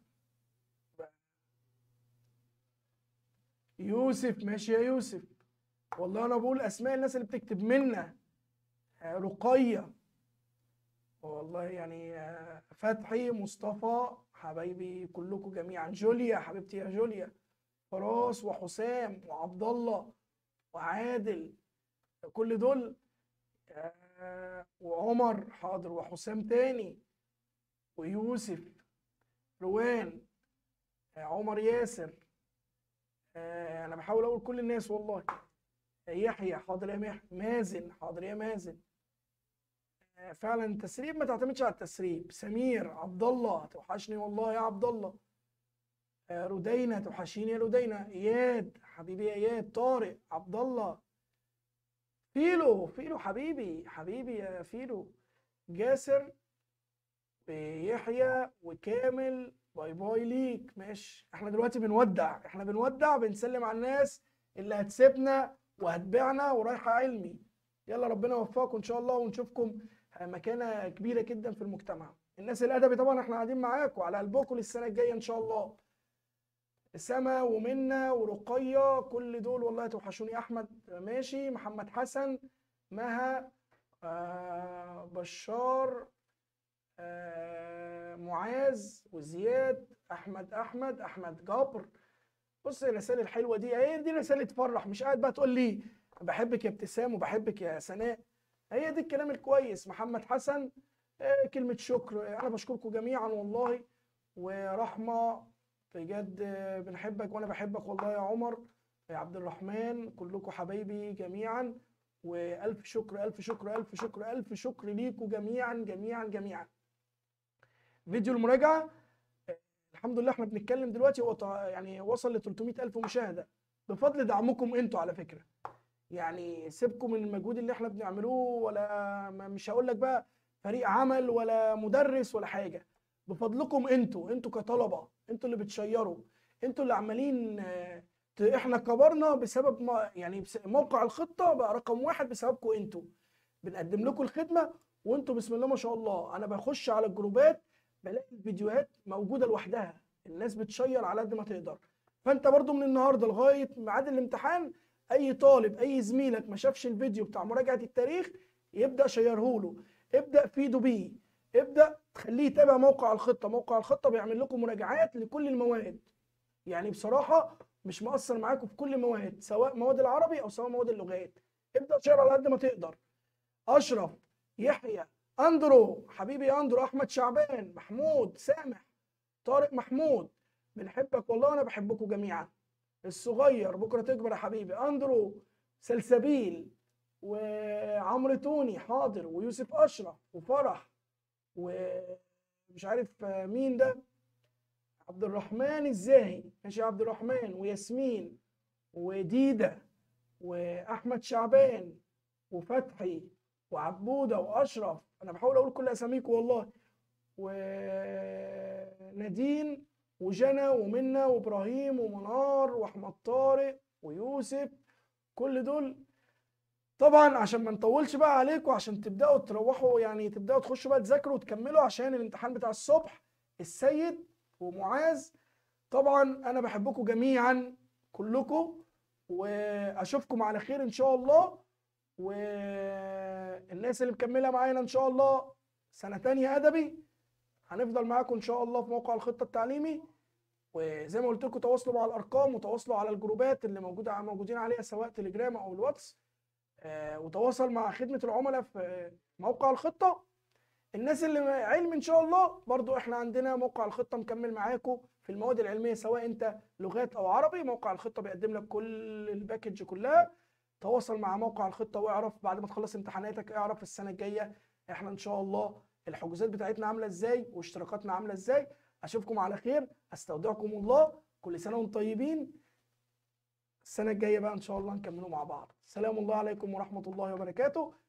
يوسف ماشي يا يوسف والله انا بقول اسماء الناس اللي بتكتب منا آه، رقيه والله يعني آه، فتحي مصطفى حبايبي كلكم جميعا جوليا حبيبتي يا جوليا فراس وحسام وعبد الله وعادل كل دول آه، وعمر حاضر وحسام تاني ويوسف روان آه، عمر ياسر آه، انا بحاول اقول كل الناس والله يحيى حاضر يا محي مازن حاضر يا مازن آه، فعلا التسريب ما تعتمدش على التسريب سمير عبد الله توحشني والله يا عبد الله آه، رودينا توحشيني يا رودينا اياد حبيبي يا اياد طارق عبد الله فيلو فيلو حبيبي حبيبي يا فيلو جاسر ويحيى وكامل باي باي ليك ماشي احنا دلوقتي بنودع احنا بنودع بنسلم على الناس اللي هتسيبنا وهتبيعنا ورايحة علمي يلا ربنا يوفقكم ان شاء الله ونشوفكم مكانة كبيرة جدا في المجتمع الناس الادبي طبعا احنا قاعدين معاكم على قلبكم للسنة الجاية ان شاء الله سما ومنى ورقية كل دول والله توحشوني احمد ماشي محمد حسن مها آه بشار آه معاذ وزياد احمد احمد احمد جبر بص الرسائل الحلوه دي هي دي رسائل تفرح مش قاعد بقى تقول لي بحبك يا ابتسام وبحبك يا سناء هي دي الكلام الكويس محمد حسن آه، كلمه شكر انا بشكركم جميعا والله ورحمه بجد آه، بنحبك وانا بحبك والله يا عمر يا عبد الرحمن كلكم حبايبي جميعا والف شكر الف شكر الف شكر الف شكر ليكم جميعا جميعا جميعا فيديو المراجعه آه، الحمد لله احنا بنتكلم دلوقتي هو طا- يعني وصل ل 300 الف مشاهده بفضل دعمكم انتوا على فكره يعني سيبكم من المجهود اللي احنا بنعملوه ولا ما- مش هقول لك بقى فريق عمل ولا مدرس ولا حاجه بفضلكم انتوا انتوا كطلبه انتوا اللي بتشيروا انتوا اللي عمالين آه، ت- احنا كبرنا بسبب ما يعني بس- موقع الخطه بقى رقم واحد بسببكم انتوا بنقدم لكم الخدمه وانتوا بسم الله ما شاء الله انا بخش على الجروبات بلاقي الفيديوهات موجوده لوحدها الناس بتشير على قد ما تقدر فانت برضو من النهارده لغايه ميعاد الامتحان اي طالب اي زميلك ما شافش الفيديو بتاع مراجعه التاريخ يبدا شيره له ابدا فيده بيه ابدا تخليه يتابع موقع الخطه موقع الخطه بيعمل لكم مراجعات لكل المواد يعني بصراحه مش مقصر معاكم في كل المواد سواء مواد العربي او سواء مواد اللغات ابدا شير على قد ما تقدر اشرف يحيى اندرو حبيبي اندرو احمد شعبان محمود سامح طارق محمود بنحبك والله انا بحبكم جميعا الصغير بكره تكبر يا حبيبي اندرو سلسبيل وعمرو توني حاضر ويوسف اشرف وفرح ومش عارف مين ده عبد الرحمن الزاهي ماشي يا عبد الرحمن وياسمين وديده واحمد شعبان وفتحي وعبوده واشرف انا بحاول اقول كل اساميكم والله ونادين وجنى ومنى وابراهيم ومنار واحمد طارق ويوسف كل دول طبعا عشان ما نطولش بقى عليكم عشان تبداوا تروحوا يعني تبداوا تخشوا بقى تذاكروا وتكملوا عشان الامتحان بتاع الصبح السيد ومعاذ طبعا انا بحبكم جميعا كلكم واشوفكم على خير ان شاء الله والناس اللي مكمله معانا ان شاء الله سنه تانية ادبي هنفضل معاكم ان شاء الله في موقع الخطه التعليمي وزي ما قلت لكم تواصلوا مع الارقام وتواصلوا على الجروبات اللي موجوده موجودين عليها سواء تليجرام او الواتس آه، وتواصل مع خدمه العملاء في موقع الخطه الناس اللي علم ان شاء الله برضو احنا عندنا موقع الخطه مكمل معاكم في المواد العلميه سواء انت لغات او عربي موقع الخطه بيقدم لك كل الباكج كلها تواصل مع موقع الخطه واعرف بعد ما تخلص امتحاناتك اعرف السنه الجايه احنا ان شاء الله الحجوزات بتاعتنا عامله ازاي واشتراكاتنا عامله ازاي اشوفكم على خير استودعكم الله كل سنه وانتم طيبين السنه الجايه بقى ان شاء الله نكملوا مع بعض سلام الله عليكم ورحمه الله وبركاته